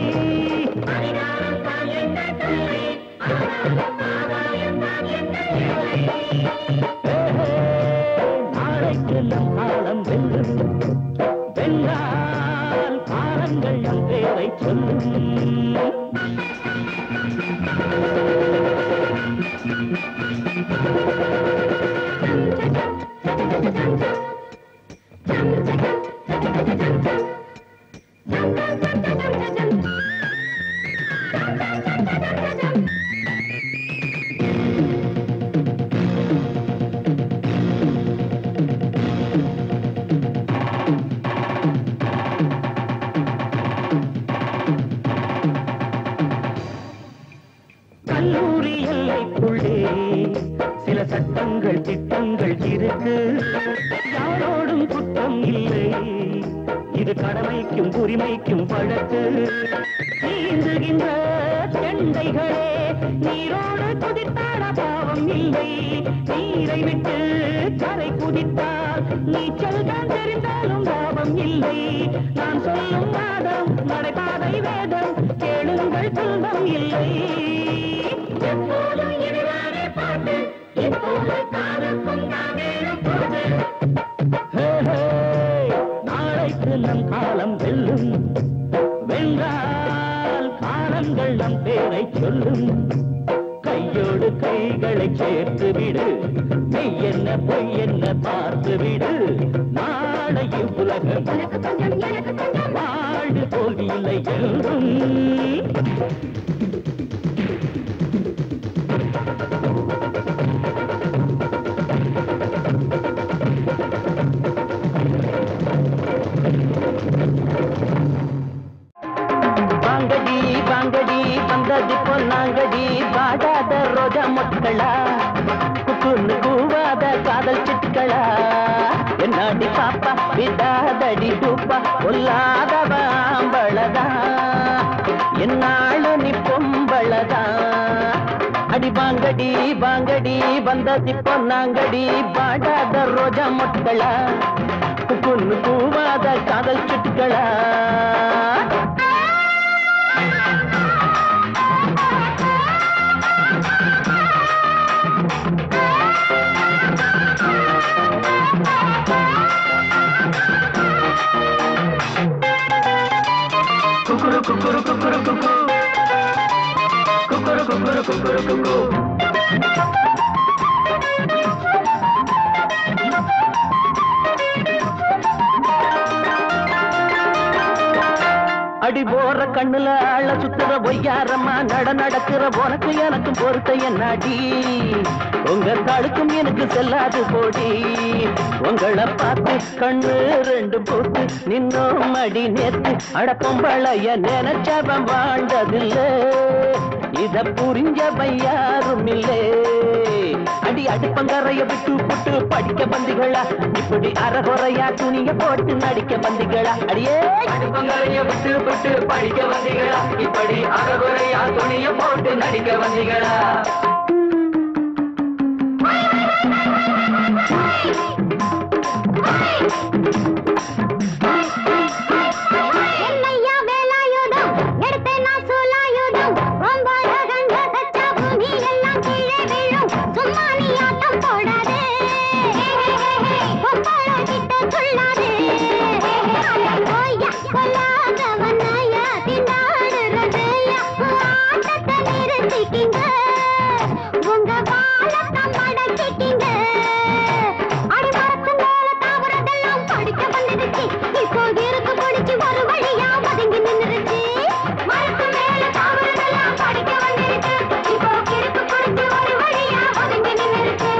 ஏஹே, நாளைக்கு நம் காலம் வெல்லும் வென்றால் காலங்கள் நம் பேரை சொல்லும் கல்லூரி எல்லைக்குள்ளே சில சட்டங்கள் திட்டங்கள் இருக்கு யாரோடும் குற்றம் கடமைக்கும் உரிமைக்கும் வழக்கு நீந்துகின்ற செண்டைகளே நீரோடு குதித்தாட பாவம் இல்லை நீரை விட்டு கரை குதித்தால் நீச்சல் தான் தெரிந்தாலும் லாபம் இல்லை நான் சொல்லும் வாதம் நடைபாதை வேதம் கேளுங்கள் துன்பம் இல்லை எப்போதும் இனிதானே பாட்டு எப்போது காலக்கும் நாமேனும் போது ஹே, ஹே, நாளைக்கு நம் காலம் வெல்லும் வென்றால் காலங்கள் நம் பேரை சொல்லும் கையோடு கைகளை சேர்த்து விடு மெய் என்ன பொய் என்ன பார்த்து விடு நாளை உலகம் வாழ்வு தோல்வியில்லை என்றும் வாங்கடி வாங்கடி வந்தது பொன்னாங்கடி வாடாத ரோஜா மொட்களா குக்குன்னு கூவாத காதல் சிட்டுக்களா என்னாடி பாப்பா விடாதடி டூப்பா கொல்லாதவ ஆம்பளதா என்னாளு நீ பொம்பளதா அடி வாங்கடி வாங்கடி வந்தது பொன்னாங்கடி வாடாத ரோஜா மொட்களா குக்குன்னு கூவாத காதல் சிட்டுக்களா குக்குரு குக்குரு குக்குரு குக்கு குக்குரு குக்குரு குக்குரு குக்கு அடி போற கண்ணுல ஆள சுத்துற பொய்யாரம்மா நட நடக்கிற உனக்கு எனக்கும் பொறுத்த என்னாடி உங்க தடுக்கும் எனக்கு செல்லாது போடி உங்களை பார்த்து கண்ணு ரெண்டு போட்டு நின்னோம் அடி நேத்து அட பொம்பளைய நினைச்சவன் வாழ்ந்ததில்லை இத புரிஞ்சவன் யாரும் இல்லை அடி அடுப்பங்கரைய விட்டு புட்டு படிக்க பந்திகளா இப்படி அறகுறையா துணிய போட்டு நடிக்க பந்திகளா அடியே அடுப்பங்கரைய விட்டு புட்டு படிக்க வந்திகளா இப்படி அறகுறையா துணிய போட்டு நடிக்க வந்திகளா என்னையா வேலாயுதம் எடுத்தேன் நான் சூலாயுதம் ரொம்ப அழகங்க சச்சா பூமி எல்லாம் கீழே விழும் சும்மா நீ ஆட்டம் போடாதே பொம்பளை கிட்ட சொல்லாதே ஓய்யா கொல்லாதவனையா திண்டாடுறதையா ஆட்டத்தை நிறுத்திக்கிங்க உங்க பாலத்தை மடக்கிக்கிங்க அடி மரத்து மேல தாவரதெல்லாம் படிக்க வந்துடுச்சு இப்போ இருக்கு பிடிச்சு ஒரு வழியா ஒதுங்கி நின்னுருச்சு மரத்து மேல தாவரதெல்லாம் படிக்க வந்துடுச்சு இப்போ இருக்கு பிடிச்சு ஒரு வழியா ஒதுங்கி நின்னுருச்சு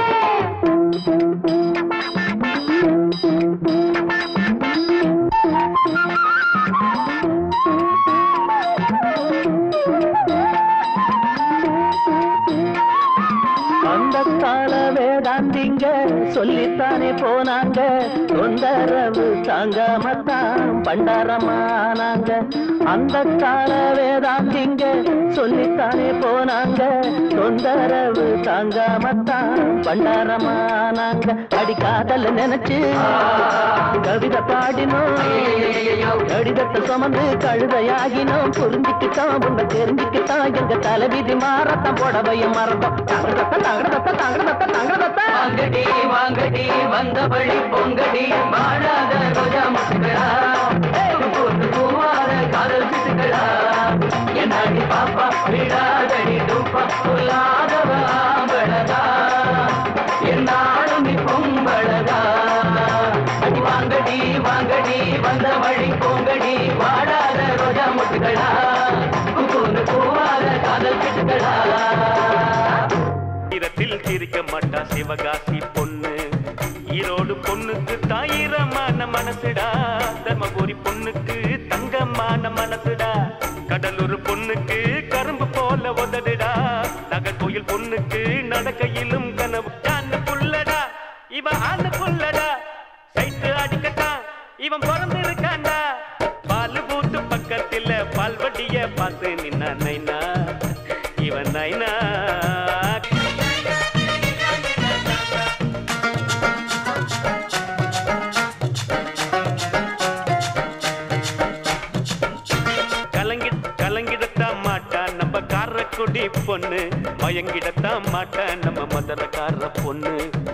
அந்த கால வேதாந்திங்க சொல்லித்தானே போனாங்க தொந்தரவு தாங்காமத்தான் பண்டாரமானாங்க அந்த கால வேதாந்திங்க சொல்லித்தானே போனாங்க தொந்தரவு தாங்காமத்தான் பண்டாரமானாங்க அடி காதல நினைச்சு கவிதை பாடினோம் கடிதத்தை சுமந்து கழுதையாகினோம் புரிஞ்சுக்கிட்டோம் உங்க தெரிஞ்சுக்கிட்டோம் எங்க தலைவிதி மாறத்தான் புடவைய மறந்தோம் தங்கடத்த தங்கடத்த தங்கடத்த தங்கடத்த வாங்கடி வாங்கடி வந்தபடி பொங்கடி மாறாத ரோஜா முட்டுகளா போட்டு பூவாத காதல் சிட்டுகளா என்னாடி பாப்பா விடாதடி டூப்பா சொல்லாதவ ஆம்பளதா என்னாலும் நீ பொம்பளதா அடி வாங்கடி வாங்கடி வந்த வழி பொங்கடி வாடாத ரோஜா முட்டுகளா பூண்டு பூவாத காதல் சிட்டுகளா ஈரத்தில் சிரிக்க மாட்டா சிவகாசி பொண்ணு ஈரோடு பொண்ணுக்கு தாயிரமான மனசுடா தர்மபுரி பொண்ணுக்கு தங்கமான மனசுடா கடலூர் பொண்ணுக்கு கரும்பு போல உதடுடா நகர்கோயில் பொண்ணுக்கு நடக்கையிலும் கனவு ஆணு புள்ளடா இவன் ஆணு புள்ளடா சைட்டு அடிக்கட்டான் இவன் பிறந்திருக்காண்டா பார்த்து நின்னா நைனா இவன் நைனா கலங்கி கலங்கிடத்தான் மாட்டான் நம்ம காரக்குடி பொண்ணு மயங்கிடத்தான் மாட்டான் நம்ம மதுரக்கார பொண்ணு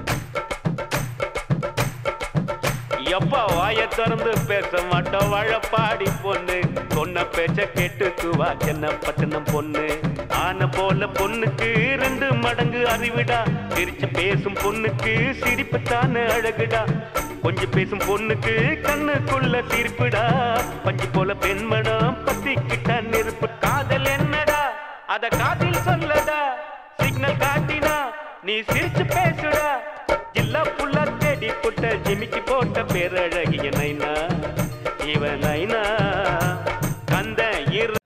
எப்பா வாய திறந்து பேச மாட்டோம் வாழப்பாடி பொண்ணு சொன்ன பேச்ச கேட்டுக்குவா சென்ன பட்டணம் பொண்ணு ஆன போல பொண்ணுக்கு ரெண்டு மடங்கு அறிவிடா சிரிச்சு பேசும் பொண்ணுக்கு சிரிப்பு தானே அழகுடா கொஞ்சம் பேசும் பொண்ணுக்கு கண்ணுக்குள்ள சிரிப்புடா பஞ்சு போல பெண்மணம் பத்திக்கிட்ட நெருப்பு காதல் என்னடா அத காதில் சொல்லடா சிக்னல் காட்டினா நீ சிரிச்சு பேசுடா இல்ல புள்ள தேடி புட்ட ஜிமிக்கி போட்ட பேரழகிய நைனா இவன் நைனா கந்த இரு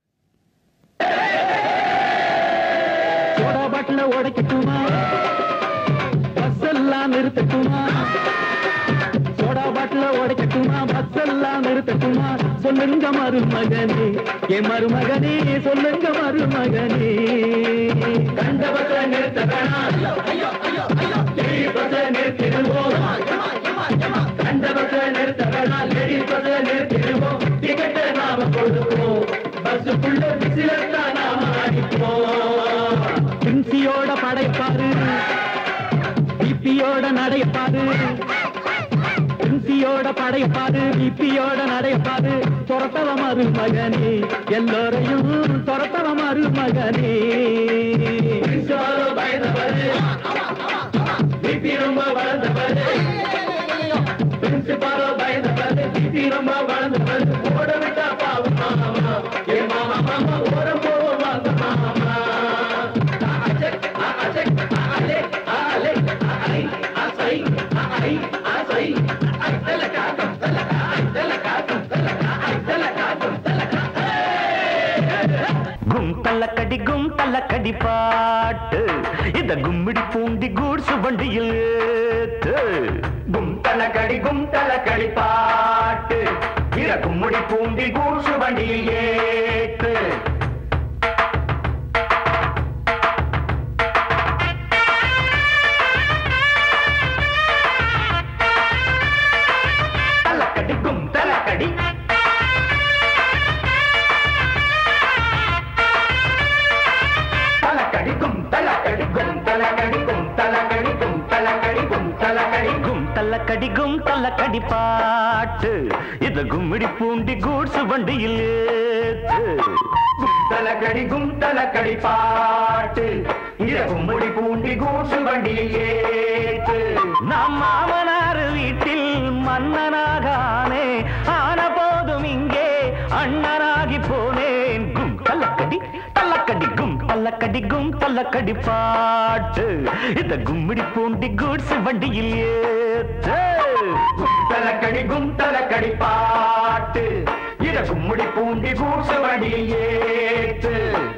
சோடா பாட்டில உடைக்கட்டுமா பஸ் எல்லாம் நிறுத்தட்டுமா சோடா பாட்டில உடைக்கட்டுமா பஸ் எல்லாம் நிறுத்தட்டுமா சொல்லுங்க மருமகனே என் மருமகனே சொல்லுங்க மருமகனே கண்ட பஸ்ல நிறுத்த வேணாம் லேடி பஸ்ல நிறுத்திடுவோம் கண்ட பஸ்ல நிறுத்த வேணாம் லேடி பஸ்ல நிறுத்திடுவோம் டிக்கெட்டை நாம கொடுப்போம் பஸ்ஸுக்குள்ள விசிலத்தான் நாம அடிப்போம் பிரின்சியோட படைப்பாரு பிபியோட நடைப்பாரு பிரின்சியோட படைப்பாரு பிபியோட நடைப்பாரு துரத்தவ மருமகனே எல்லோரையும் துரத்தவ மருமகனே பிரின்சிபாலோ பயந்தவரு பிபி ரொம்ப வளர்ந்தவரு பிரின்சிபாலோ பயந்தவரு பிபி ரொம்ப வளர்ந்தவரு ஓட விட்டா பாவம் மாமா ஏ மாமா மாமா ஓரம் போவோம் வாங்க மாமா அச்சக் அச்சக் அலே அலே ஐ அசை ஐ அசை ஐ தலகா கம் தலகா ஐ தலகா கம் தலகா ஐ தலகா கம் தலகா கும் தள்ளக்கடி கும் தள்ளக்கடி பாட்டு இந்த கும்மிடி பூண்டி கூட்ஸ் வண்டியில் ஏத்து கும் தள்ளக்கடி கும் தள்ளக்கடி பாட்டு இத கும்மிடி பூண்டி கூட்ஸ் வண்டியில் ஏத்து தள்ளக்கடி கும் தள்ளக்கடி தலக்கடிக்கும் தலக்கடிக்கும் தலக்கடிக்கும் தலக்கடிக்கும் தலக்கடிக்கும் தலக்கடிக்கும் தலக்கடிக்கும் தலக்கடி பாட்டு இது கும்மிடி பூண்டி கூட்ஸ் வண்டியில் ஏத்து தலக்கடிக்கும் தலக்கடி பாட்டு இது கும்மிடி பூண்டி கூட்ஸ் வண்டியில் ஏத்து நம் மாமனார் வீட்டில் மன்னனாகானே ஆன போதும் இங்கே அண்ணனாகி போனேன் கும் தலக்கடி தல்லக்கடி கும் தல்லக்கடி கும் தல்லக்கடி பாட்டு இந்த கும்மிடி பூண்டி கூட்ஸ் வண்டியில் ஏத்து கும் தலக்கடி கும் தலக்கடி பாட்டு இத கும்மிடி பூண்டி கூட்ஸ் வண்டியில் ஏத்து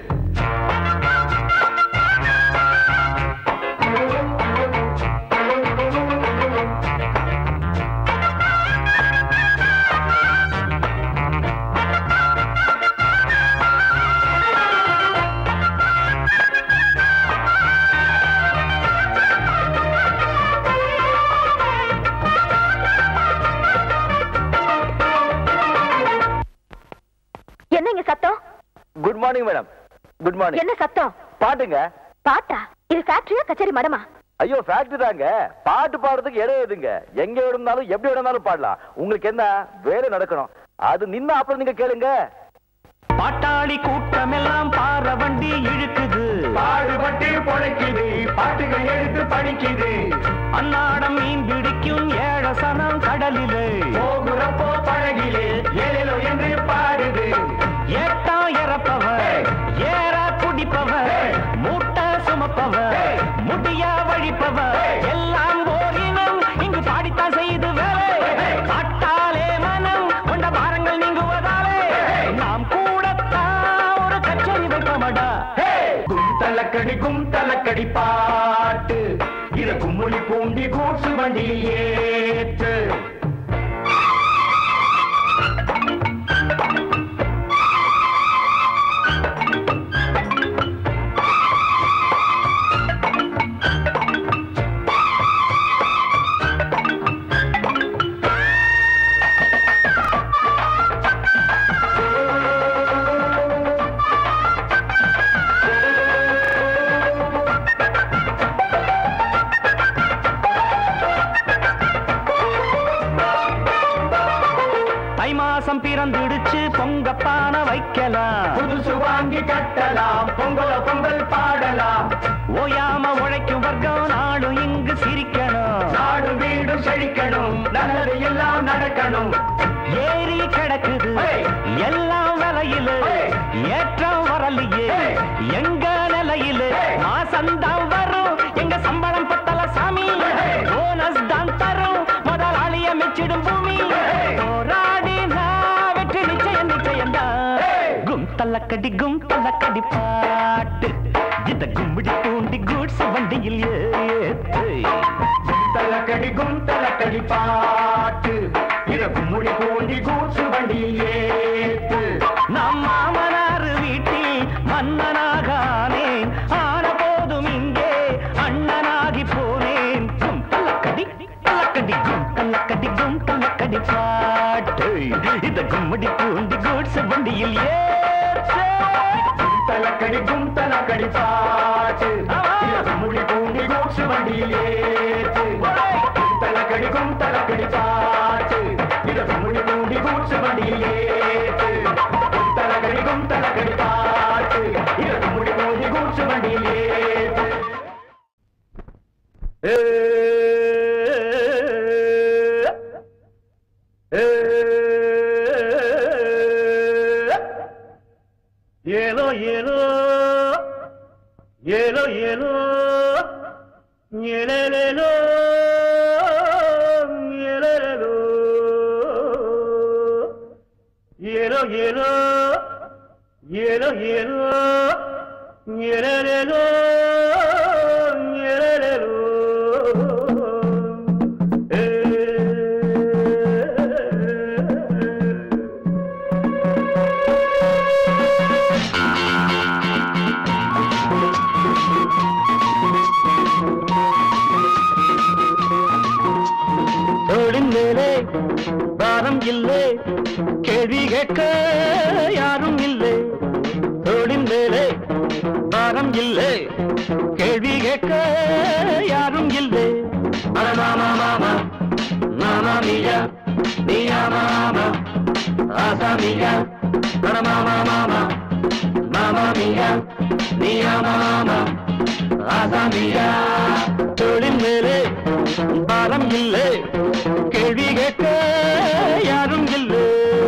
என்னங்க சத்தம் good morning madam good morning என்ன சத்தம் பாட்டுங்க பாட்டா இது ஃபேக்டரியா கச்சேரி மடமா ஐயோ ஃபேக்டரி தாங்க பாட்டு பாடுறதுக்கு இடம் எதுங்க எங்க இருந்தாலும் எப்படி இருந்தாலும் பாடலாம் உங்களுக்கு என்ன வேலை நடக்கணும் அது நின்ன அப்புறம் நீங்க கேளுங்க பாட்டாளி கூட்டமெல்லாம் பாற வண்டி இழுக்குது பாடுபட்டு பொழைக்குது பாட்டுகள் எடுத்து படிக்குது அன்னாடம் மீன் பிடிக்கும் ஏழ சனம் கடலிலே போகுறப்போ பழகிலே ஏழோ என்று பாடுது ஏட்டா இறப்பவர் ஏற குடிப்பவர் மூட்டை சுமப்பவர் முடிய வழிப்பவர் எல்லாம் ஓரினம் இங்கு பாடித்தான் செய்து வேலை காட்டாலே மனம் கொண்ட பாரங்கள் நீங்குவதாலே நாம் கூடத்தான் ஒரு கச்சேரி வைப்பமடா கும் தலக்கடி கும் தலக்கடி பாட்டு இத கும்முளி பூண்டி கூட்சு வண்டியில் ஏற்று பிறந்துடுச்சு பொங்க பானை வைக்கலாம் புதுசு வாங்கி கட்டலாம் பொங்கல பொங்கல் பாடலாம் ஓயாம உழைக்கும் வர்க்கம் நாளும் இங்கு சிரிக்கணும் நாடு வீடு செழிக்கணும் நல்லது எல்லாம் நடக்கணும் ஏறி கிடக்குது எல்லாம் விலையில ஏற்றம் வரலையே எங்க நிலையில மாசந்தான் வரும் எங்க சம்பளம் பத்தல சாமி போனஸ் தான் தரும் முதலாளிய மெச்சிடும் பூமி போராடி நான் வெற்றி நிச்சயம் நிச்சயம் தான் கும் தள்ளக்கடி கும் தள்ளக்கடி பாட்டு இந்த கும்பிடி பூண்டி கூட்ஸ் வண்டியில் ஏத்து தலக்கடி கும் தலக்கடி பாட்டு இதற்கு முடி பூண்டி கூச்சு வண்டியில் ஏத்து நம் மாமனார் வீட்டில் மன்னனாகானேன் ஆன போதும் இங்கே அண்ணனாகி போனேன் கும் தள்ளக்கடி தள்ளக்கடி கும் தள்ளக்கடி கும் தள்ளக்கடி பாட்டு இந்த கும்மடி பூண்டி கூட்ஸ் வண்டியில் ஏத்து தலக்கடி கும் தலக்கடி பாட்டு இதற்கு முடி பூண்டி கூச்சு வண்டியில் ஏத்து தலக்கடி கும் தலக்கடி பாட்டு இதற்கு முடி பூண்டி கூச்சு வண்டியில் ஏத்து தலக்கடி கும் தலக்கடி பாட்டு இதற்கு முடி பூண்டி கூச்சு வண்டியில் ஏத்து ஏனோ ஏனோ ஏனோ ஏனோ ஏலேலேலோ ஏலேலேலோ ஏனோ ஏனோ ஏனோ ஏனோ ஏலேலேலோ ஏலேலேலோ தோளின் மேலே பாரம் இல்லை கேள்வி கேட்க யாரும் இல்லை தோளின் மேலே பாரம் இல்லை கேள்வி கேட்க யாரும் இல்லை அட மாமா மாமா மாமா மியா நீயா மாமா ஆசா மியா அட மாமா மாமா மாமா மியா நீயா மாமா ஆசா மியா தோளின் மேலே பாரம் இல்லை கேள்வி கேட்க யாரும் இல்லை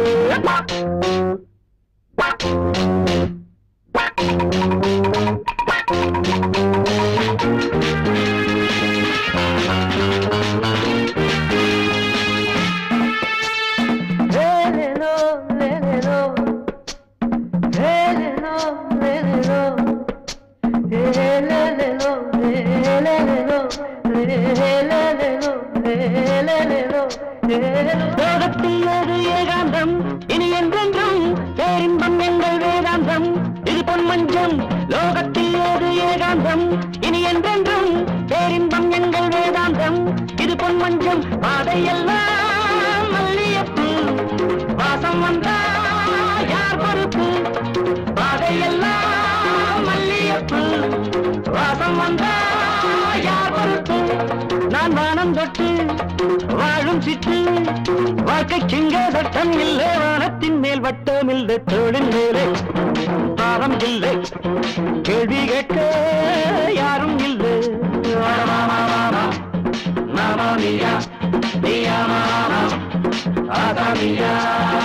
லோகத்தில் ஏது ஏகாந்தம் இனி என்றென்றும் பேரின்பம் எங்கள் வேதாந்தம் இது பொன்மஞ்சம் லோகத்தில் ஏது ஏகாந்தம் இனி என்றென்றும் பேரின்பம் எங்கள் வேதாந்தம் இது பொன்மஞ்சம் பாதையெல்லாம் மல்லியப்பு வாசம் வந்தா யார் பொறுப்பு பாதையெல்லாம் மல்லியப்பு வாசம் வந்தா யார் பொறுப்பு நான் வானம் தொட்டு வாழும் சிட்டு வாழ்க்கை சிங்க சட்டம் இல்லை வானத்தின் மேல் வட்டம் இல்லை தோளின் மேலே பாரம் இல்லை கேள்வி கேட்க யாரும் இல்லை மாமா மாமா மாமா நீயா நீயா மாமா ஆதா நீயா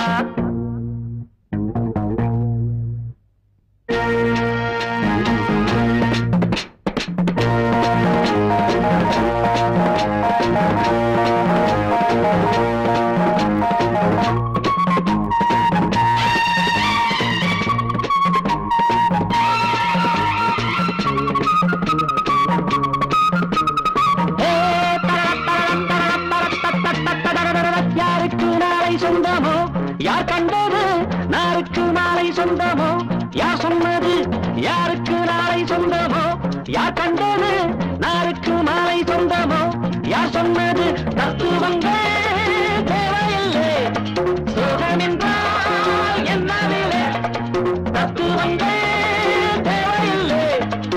யாருக்கு நாளை சொந்தமோ யார் கண்டது நாருக்கு நாளை சொந்தமோ யார் சொன்னது யாருக்கு நாளை சொந்தமோ யார் கண்டது நாருக்கு நாளை சொந்தமோ யார் சொன்னது தத்துவங்கள் தேவையில்லை சுகம் என்றால் என்ன விலை தத்துவங்கள் தேவையில்லை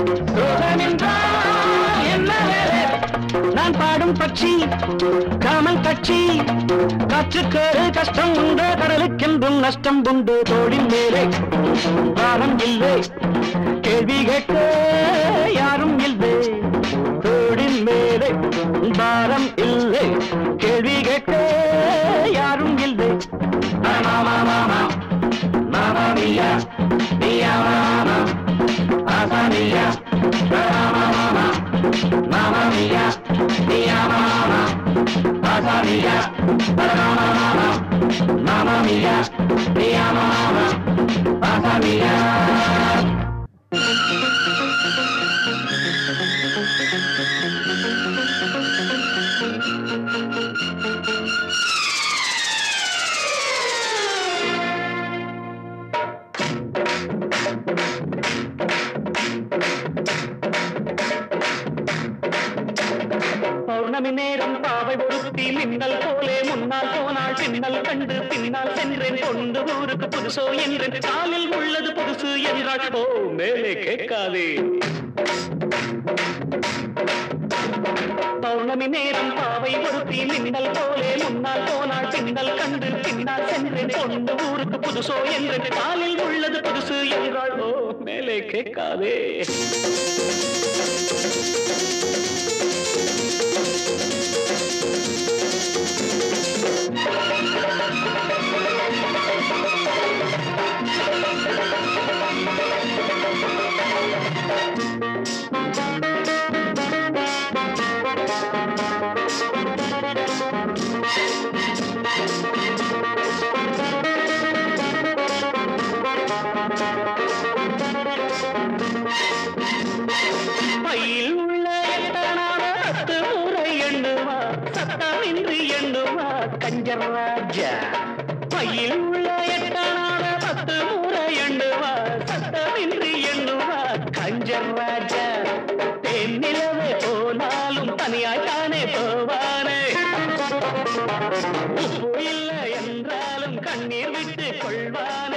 சுகம் என்றால் என்ன வேலை நான் பாடும் பட்சி காமல் காதல் கட்சி காற்றுக்கு கஷ்டம் உண்டு கடலுக்கென்றும் நஷ்டம் உண்டு தோளின் மேலே பாரம் இல்லை கேள்வி கேட்க யாரும் இல்லை தோளின் மேலே பாரம் இல்லை கேள்வி கேட்க யாரும் இல்லை மாமா மாமா மாமா மியா மியா மாமா மாமா மியா மாமா மாமா மாமா மியா மியா மாமா மாமா மியா மாமா மாமா மாமா மியா மியா மாமா மாமா மியா பௌர்ணமி நேரம் பாவை ஒருத்தி மின்னல் போலே முன்னால் போனாள் பின்னல் கண்டு பின்னால் சென்றேன் கொண்டு ஊருக்கு புதுசோ என்றேன் காலில் உள்ளது புதுசு என்றாள் ஓ மேலே கேட்காதே பௌர்ணமி நேரம் பாவை ஒருத்தி மின்னல் போலே முன்னால் போனாள் பின்னல் கண்டு பின்னால் சென்றேன் கொண்டு ஊருக்கு புதுசோ என்றேன் காலில் உள்ளது புதுசு என்றாள் ஓ மேலே கேட்காதே பையில் உள்ள எட்டனான பத்து முறை எண்ணுவா சத்தமின்றி எண்ணுவா கஞ்சர் ராஜா பையில் உள்ள எட்டனான பத்து முறை எண்ணுவா சத்தமின்றி எண்ணுவா கஞ்சர் ராஜா தென்னிலவே போனாலும் தனியாய் தானே போவானே உப்பு இல்லை என்றாலும் கண்ணீர் விட்டு கொள்வானே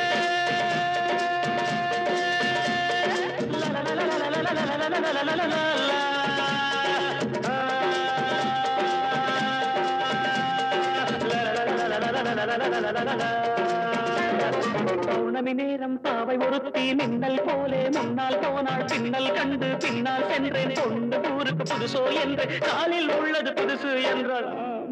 பௌர்ணமி நேரம் பாவை ஒருத்தி மின்னல் போலே முன்னால் போனாள் பின்னல் கண்டு பின்னால் சென்றேன் கொண்டு ஊருக்கு புதுசோ என்று காலில் உள்ளது புதுசு என்றாள்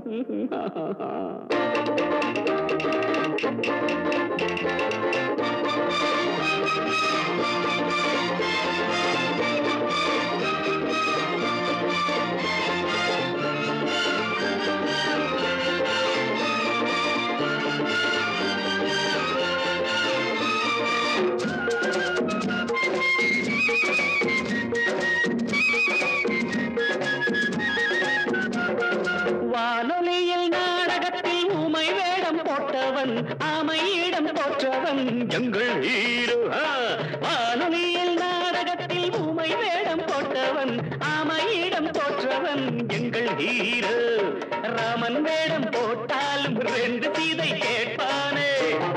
வானொலியில் நாடகத்தில் ஊமை வேடம் போட்டவன் ஆமையிடம் போற்றவன் எங்கள் ஹீரோ ஆ. வானொலியில் நாடகத்தில் ஊமை வேடம் போட்டவன் ஆமையிடம் போற்றவன் எங்கள் ஹீரோ ராமன் வேடம் போட்டாலும் ரெண்டு சீதை கேட்பானே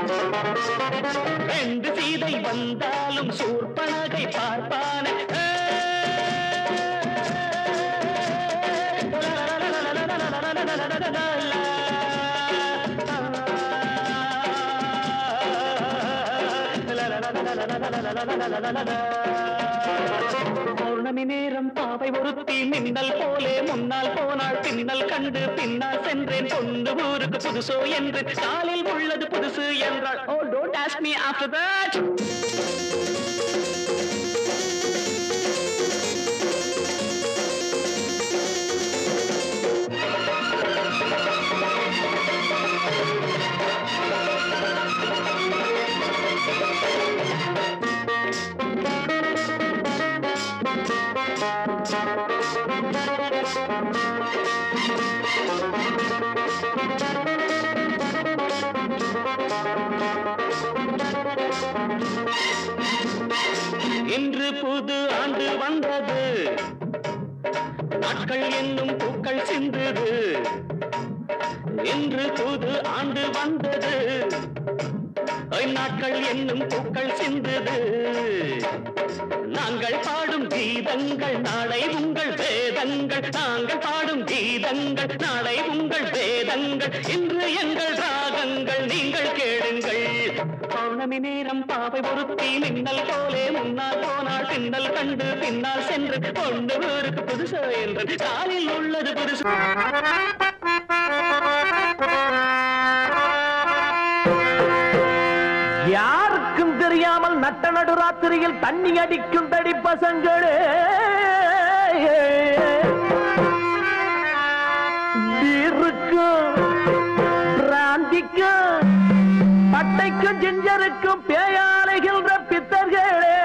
ரெண்டு சீதை வந்தாலும் சூர்பனகை பார்ப்பானே பௌர்ணமி நேரம் பாவை ஒருத்தி மின்னல் போலே முன்னால் போனாள் பின்னல் கண்டு பின்னால் சென்றேன் கொண்டு ஊருக்கு புதுசோ என்று காலில் உள்ளது புதுசு என்றாள் oh don't ask me after that இன்று புது ஆண்டு வந்தது நாட்கள் என்னும் பூக்கள் சிந்தது இன்று புது ஆண்டு வந்தது ஐ, நாட்கள் என்னும் பூக்கள் சிந்துது நாங்கள் பாடும் கீதங்கள் நாளை உங்கள் வேதங்கள் நாங்கள் பாடும் கீதங்கள் நாளை உங்கள் வேதங்கள் இன்று எங்கள் ராகங்கள் நீங்கள் கேளுங்கள் பௌர்ணமி நேரம் பாவை ஒருத்தி மின்னல் போலே முன்னால் போனால் பின்னல் கண்டு பின்னால் சென்று கொண்டு ஊருக்கு புதுசு என்று காலில் உள்ளது புதுசு யாருக்கும் தெரியாமல் நட்ட நடுராத்திரியில் தண்ணி அடிக்கும் தடி பசங்களே பீருக்கும் பிராந்திக்கும் பட்டைக்கும் ஜிஞ்சருக்கும் பேயாலைகின்ற பித்தர்களே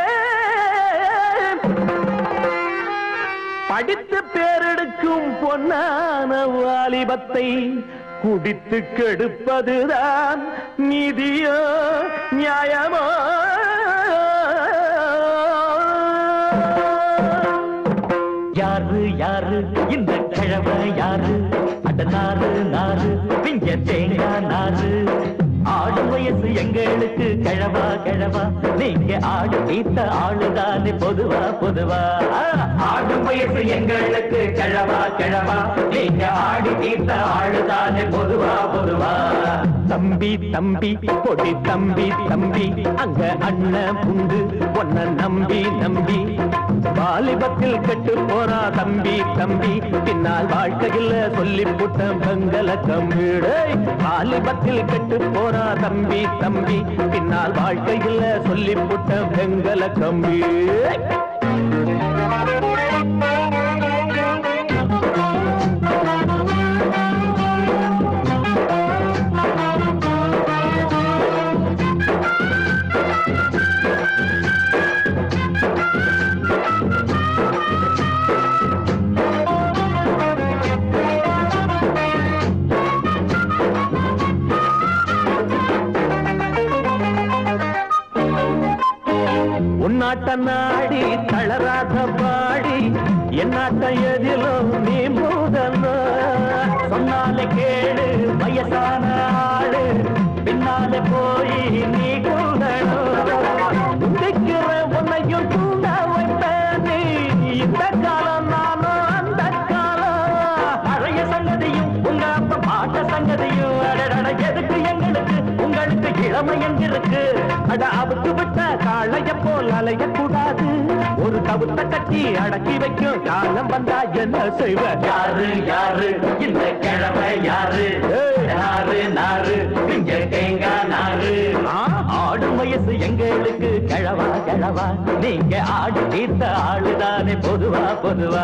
படித்து பேரெடுக்கும் பொன்னான வாலிபத்தை குடித்து கெடுப்பதுதான் நீதியோ நியாயமோ யாரு யாரு இந்த கிழமை யாரு அட நாறு நாறு பிஞ்ச தேங்காய் நாறு ஆடும் வயசு எங்களுக்கு கிழவா கிழவா நீங்க ஆடு தீத்த ஆளுதானே பொதுவா பொதுவா ஆடும் வயசு எங்களுக்கு கிழவா கிழவா நீங்க ஆடி தீத்த ஆளுதானே பொதுவா பொதுவா தம்பி தம்பி பொடி தம்பி தம்பி அங்க அண்ணன் உண்டு ஒன்ன நம்பி நம்பி வாலிபத்தில் கெட்டு போறா தம்பி தம்பி பின்னால் வாழ்க்கையில் சொல்லி புட்ட பங்கல கம்பீடு வாலிபத்தில் கெட்டு போறா தம்பி தம்பி பின்னால் வாழ்க்கையில் சொல்லி புட்ட பெங்கல கம்பி உன்னாட்ட நாடி தளராத பாடி என்னாட்ட எதிலோ நீ மூதனோ சொன்னாலே கேளு வயசான ஆளு பின்னாலே போய் நீ கூடணும் உதைக்கிற உன்னையும் தூண்ட வைப்பேன் நீ இந்த காலம் நானும் அந்த காலம் பழைய சங்கதியும் உங்க அப்ப பாட்ட சங்கதியும் அடடட எதுக்கு எங்களுக்கு உங்களுக்கு இளமை எங்கிருக்கு அட அவுத்து விட்ட காளைய போல் அலைய கூடாது ஒரு கவுத்த கட்டி அடக்கி வைக்கும் காலம் வந்தா என்ன செய்வ யாரு யாரு இந்த கிழமை யாரு நாறு நாறு இங்க தேங்காய் நாறு ஆடும் வயசு எங்களுக்கு கிழவா கிழவா நீங்க ஆடு தீர்த்த ஆளுதானே பொதுவா பொதுவா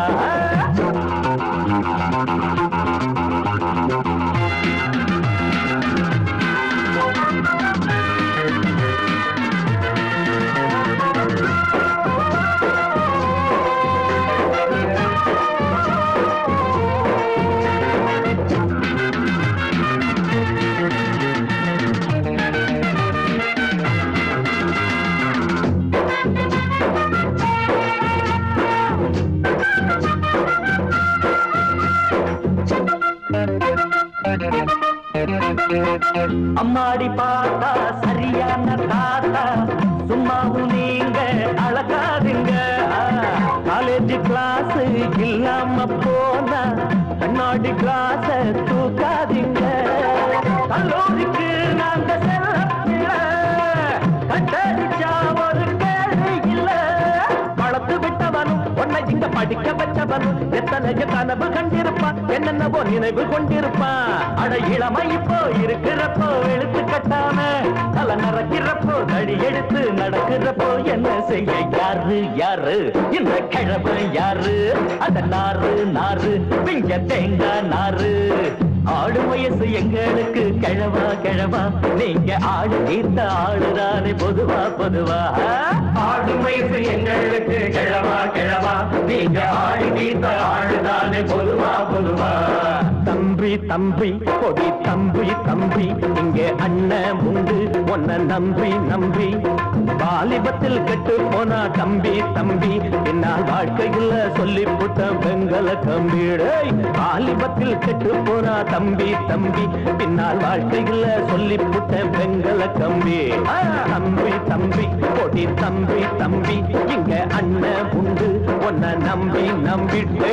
அம்மாடி பார்த்தா சரியான தாத்தா சும்மாவும் நீங்க அழகாதுங்க காலேஜ் கிளாஸ் இல்லாம போனா கண்ணாடி கிளாஸ் தூக்காதீங்க கல்லூரிக்கு நாங்க செல்ல பிள்ளை. கட்டடிச்சா ஒரு கேள்வி இல்ல வளர்த்து விட்டவனும் உன்னை இங்க படிக்க வச்சவனும் எத்தனைய கனவு கண்டிருப்பான் என்னென்னவோ நினைவு கொண்டிருப்பான் அட இளமை இப்போ இருக்கிறப்போ எழுத்து கட்டாம தலை நடக்கிறப்போ தடி எடுத்து நடக்கிறப்போ என்ன செய்ய யாரு யாரு இந்த கிழமை யாரு அட நாறு நாறு பிங்க தேங்காய் நாறு ஆடு வயசு எங்களுக்கு கிழவா கிழவா நீங்க ஆடு தீர்த்த ஆடுதானே பொதுவா பொதுவா ஆடு வயசு எங்களுக்கு கிழவா கிழவா நீங்க ஆடு தீர்த்த ஆடுதானே பொதுவா பொதுவா தம்பி தம்பி கொடி தம்பி தம்பி இங்கே அண்ணன் உண்டு உன்னை நம்பி நம்பி வாலிபத்தில் கெட்டு போனா தம்பி தம்பி என்னால் வாழ்க்கையில் சொல்லி புட்ட வெங்கல கம்பீடு வாலிபத்தில் கெட்டு போனா தம்பி தம்பி பின்னால் வாழ்க்கையில் சொல்லி புட்ட வெங்கல கம்பி ஆ, தம்பி தம்பி கொடி தம்பி தம்பி இங்க அண்ணன் உண்டு உன்னை நம்பி நம்பிட்டே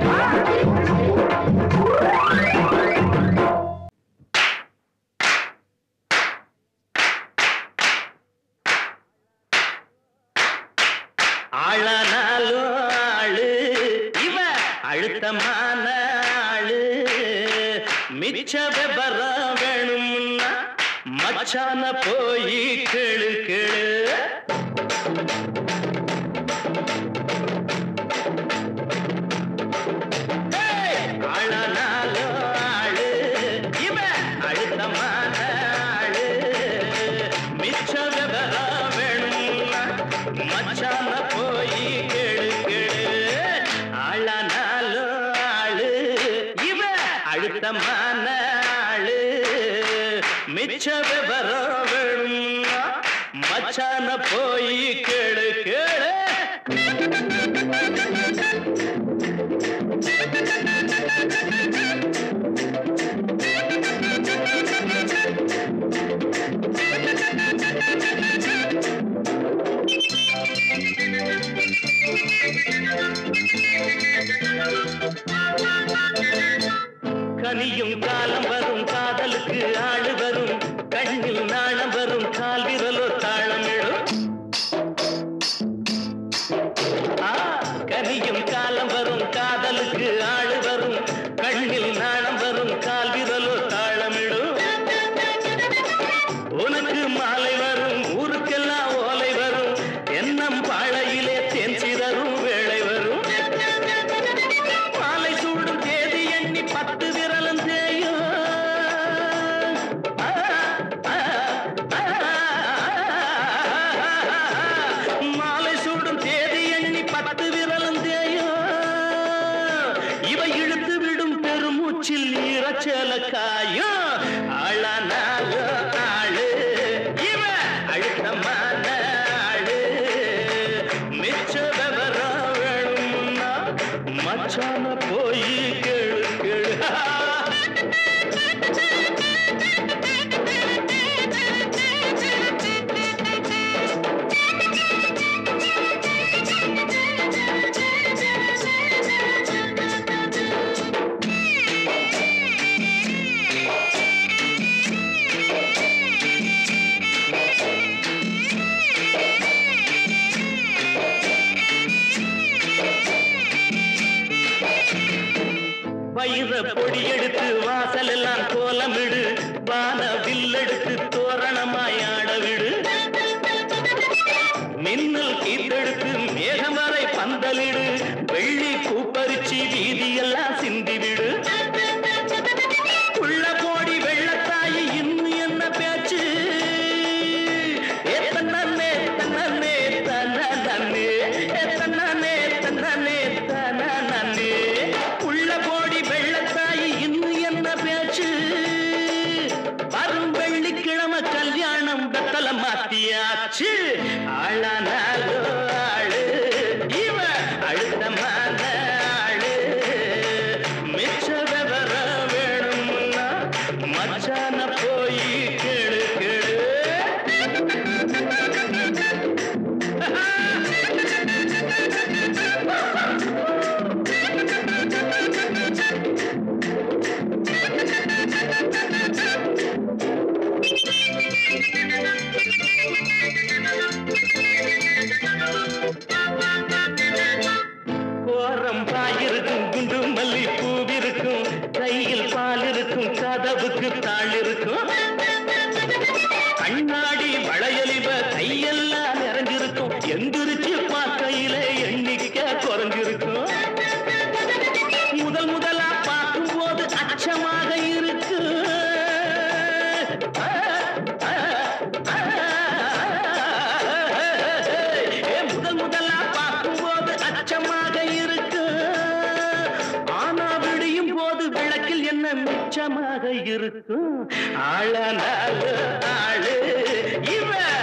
ஆளானாலும் ஆளு இவ அழுத்தமான ஆளு மிச்ச விபரம் வேணும்னா மச்சான போய் கேளு கேளு ஏய், ஆளானாலும் ஆளு இவ அழுத்தமான ஆளு மிச்ச விபரம் வேணும்னா மச்சான போய் கேளு கேளு ஆளானாலும் ஆளு இவ அழுத்தமான ஆளு மிச்ச விவரம் வேணும்னா மச்சான போய் கேளு கேளு கனியும் காலம் வரும் காதலுக்கு ஆளு வரும் கண்ணில் நாணம் வரும் கால் விரலோ தாளமிடும் ஆ, கனியும் காலம் வரும் காதலுக்கு ஆளு வரும் கண்ணில் நாணம் வரும் கால் விரலோ தாளமிடும் உனக்கு மாலை வரும் ஊருக்கெல்லாம் ஓலை வரும் எண்ணம் பாழையிலே தேன் சிதறும் வேளை வரும் மாலை சூடும் தேதி எண்ணி பத்து விரலும் தேயும் ஆ, ஆ, ஆ, மாலை சூடும் தேதி எண்ணி பத்து விரலும் தேயும் இவ இழுத்து விடும் பெருமூச்சில் ஈரச்சல காயும் ஆளானால ஆளு இவ அழுத்தமான ஆளு மிச்ச விவரம் வேணும்னா மச்சான போய் கேளு கேளு வயிற பொடி எடுத்து வாசல் எல்லாம் கோலமிடு வான வில்லெடுத்து தோரணமாய் ஆட விடு மின்னல் கீத்தெடுத்து மேகம் வரை பந்தலிடு வெள்ளி பூப்பரிச்சி வீதியெல்லாம் சிந்திவிடு உள்ள கோடி வெள்ளத்தாயி இன்னும் என்ன பேச்சு ஏ தன்னே தன்னே தன்னே ஏ தன்னே தன்னே தன்னே உள்ள கோடி வெள்ளத்தாயி இன்னும் என்ன பேச்சு வரும் வெள்ளிக்கிழமை கல்யாணம் வெத்தல மாத்தியாச்சு ஆளானாலோ ஆளு இவ அழுத்தமான ஆளு மிச்ச விவரம் வேணும்னா மச்சான போய் கேளு கேளு கோரம் பாயிருக்கும் குண்டு மல்லி பூவிருக்கும் கையில் பால் இருக்கும் கதவுக்கு தாள் இருக்கும் கண்ணாடி வளையலிவ கையெல்லாம் நிறைஞ்சிருக்கும் எந்திரிச்சு பார்க்கையில எண்ணிக்கை குறைஞ்சிருக்கும் முதல் முதலா பார்க்கும் போது அச்சமாக இருக்கு ஆ, ஆ, ஆ, ஏ, முதல் முதலா பார்க்கும் போது அச்சமாக இருக்கு ஆனா விடியும் போது விளக்கில் என்ன மிச்சமாக இருக்கும் ஆளனால ஆளு இவ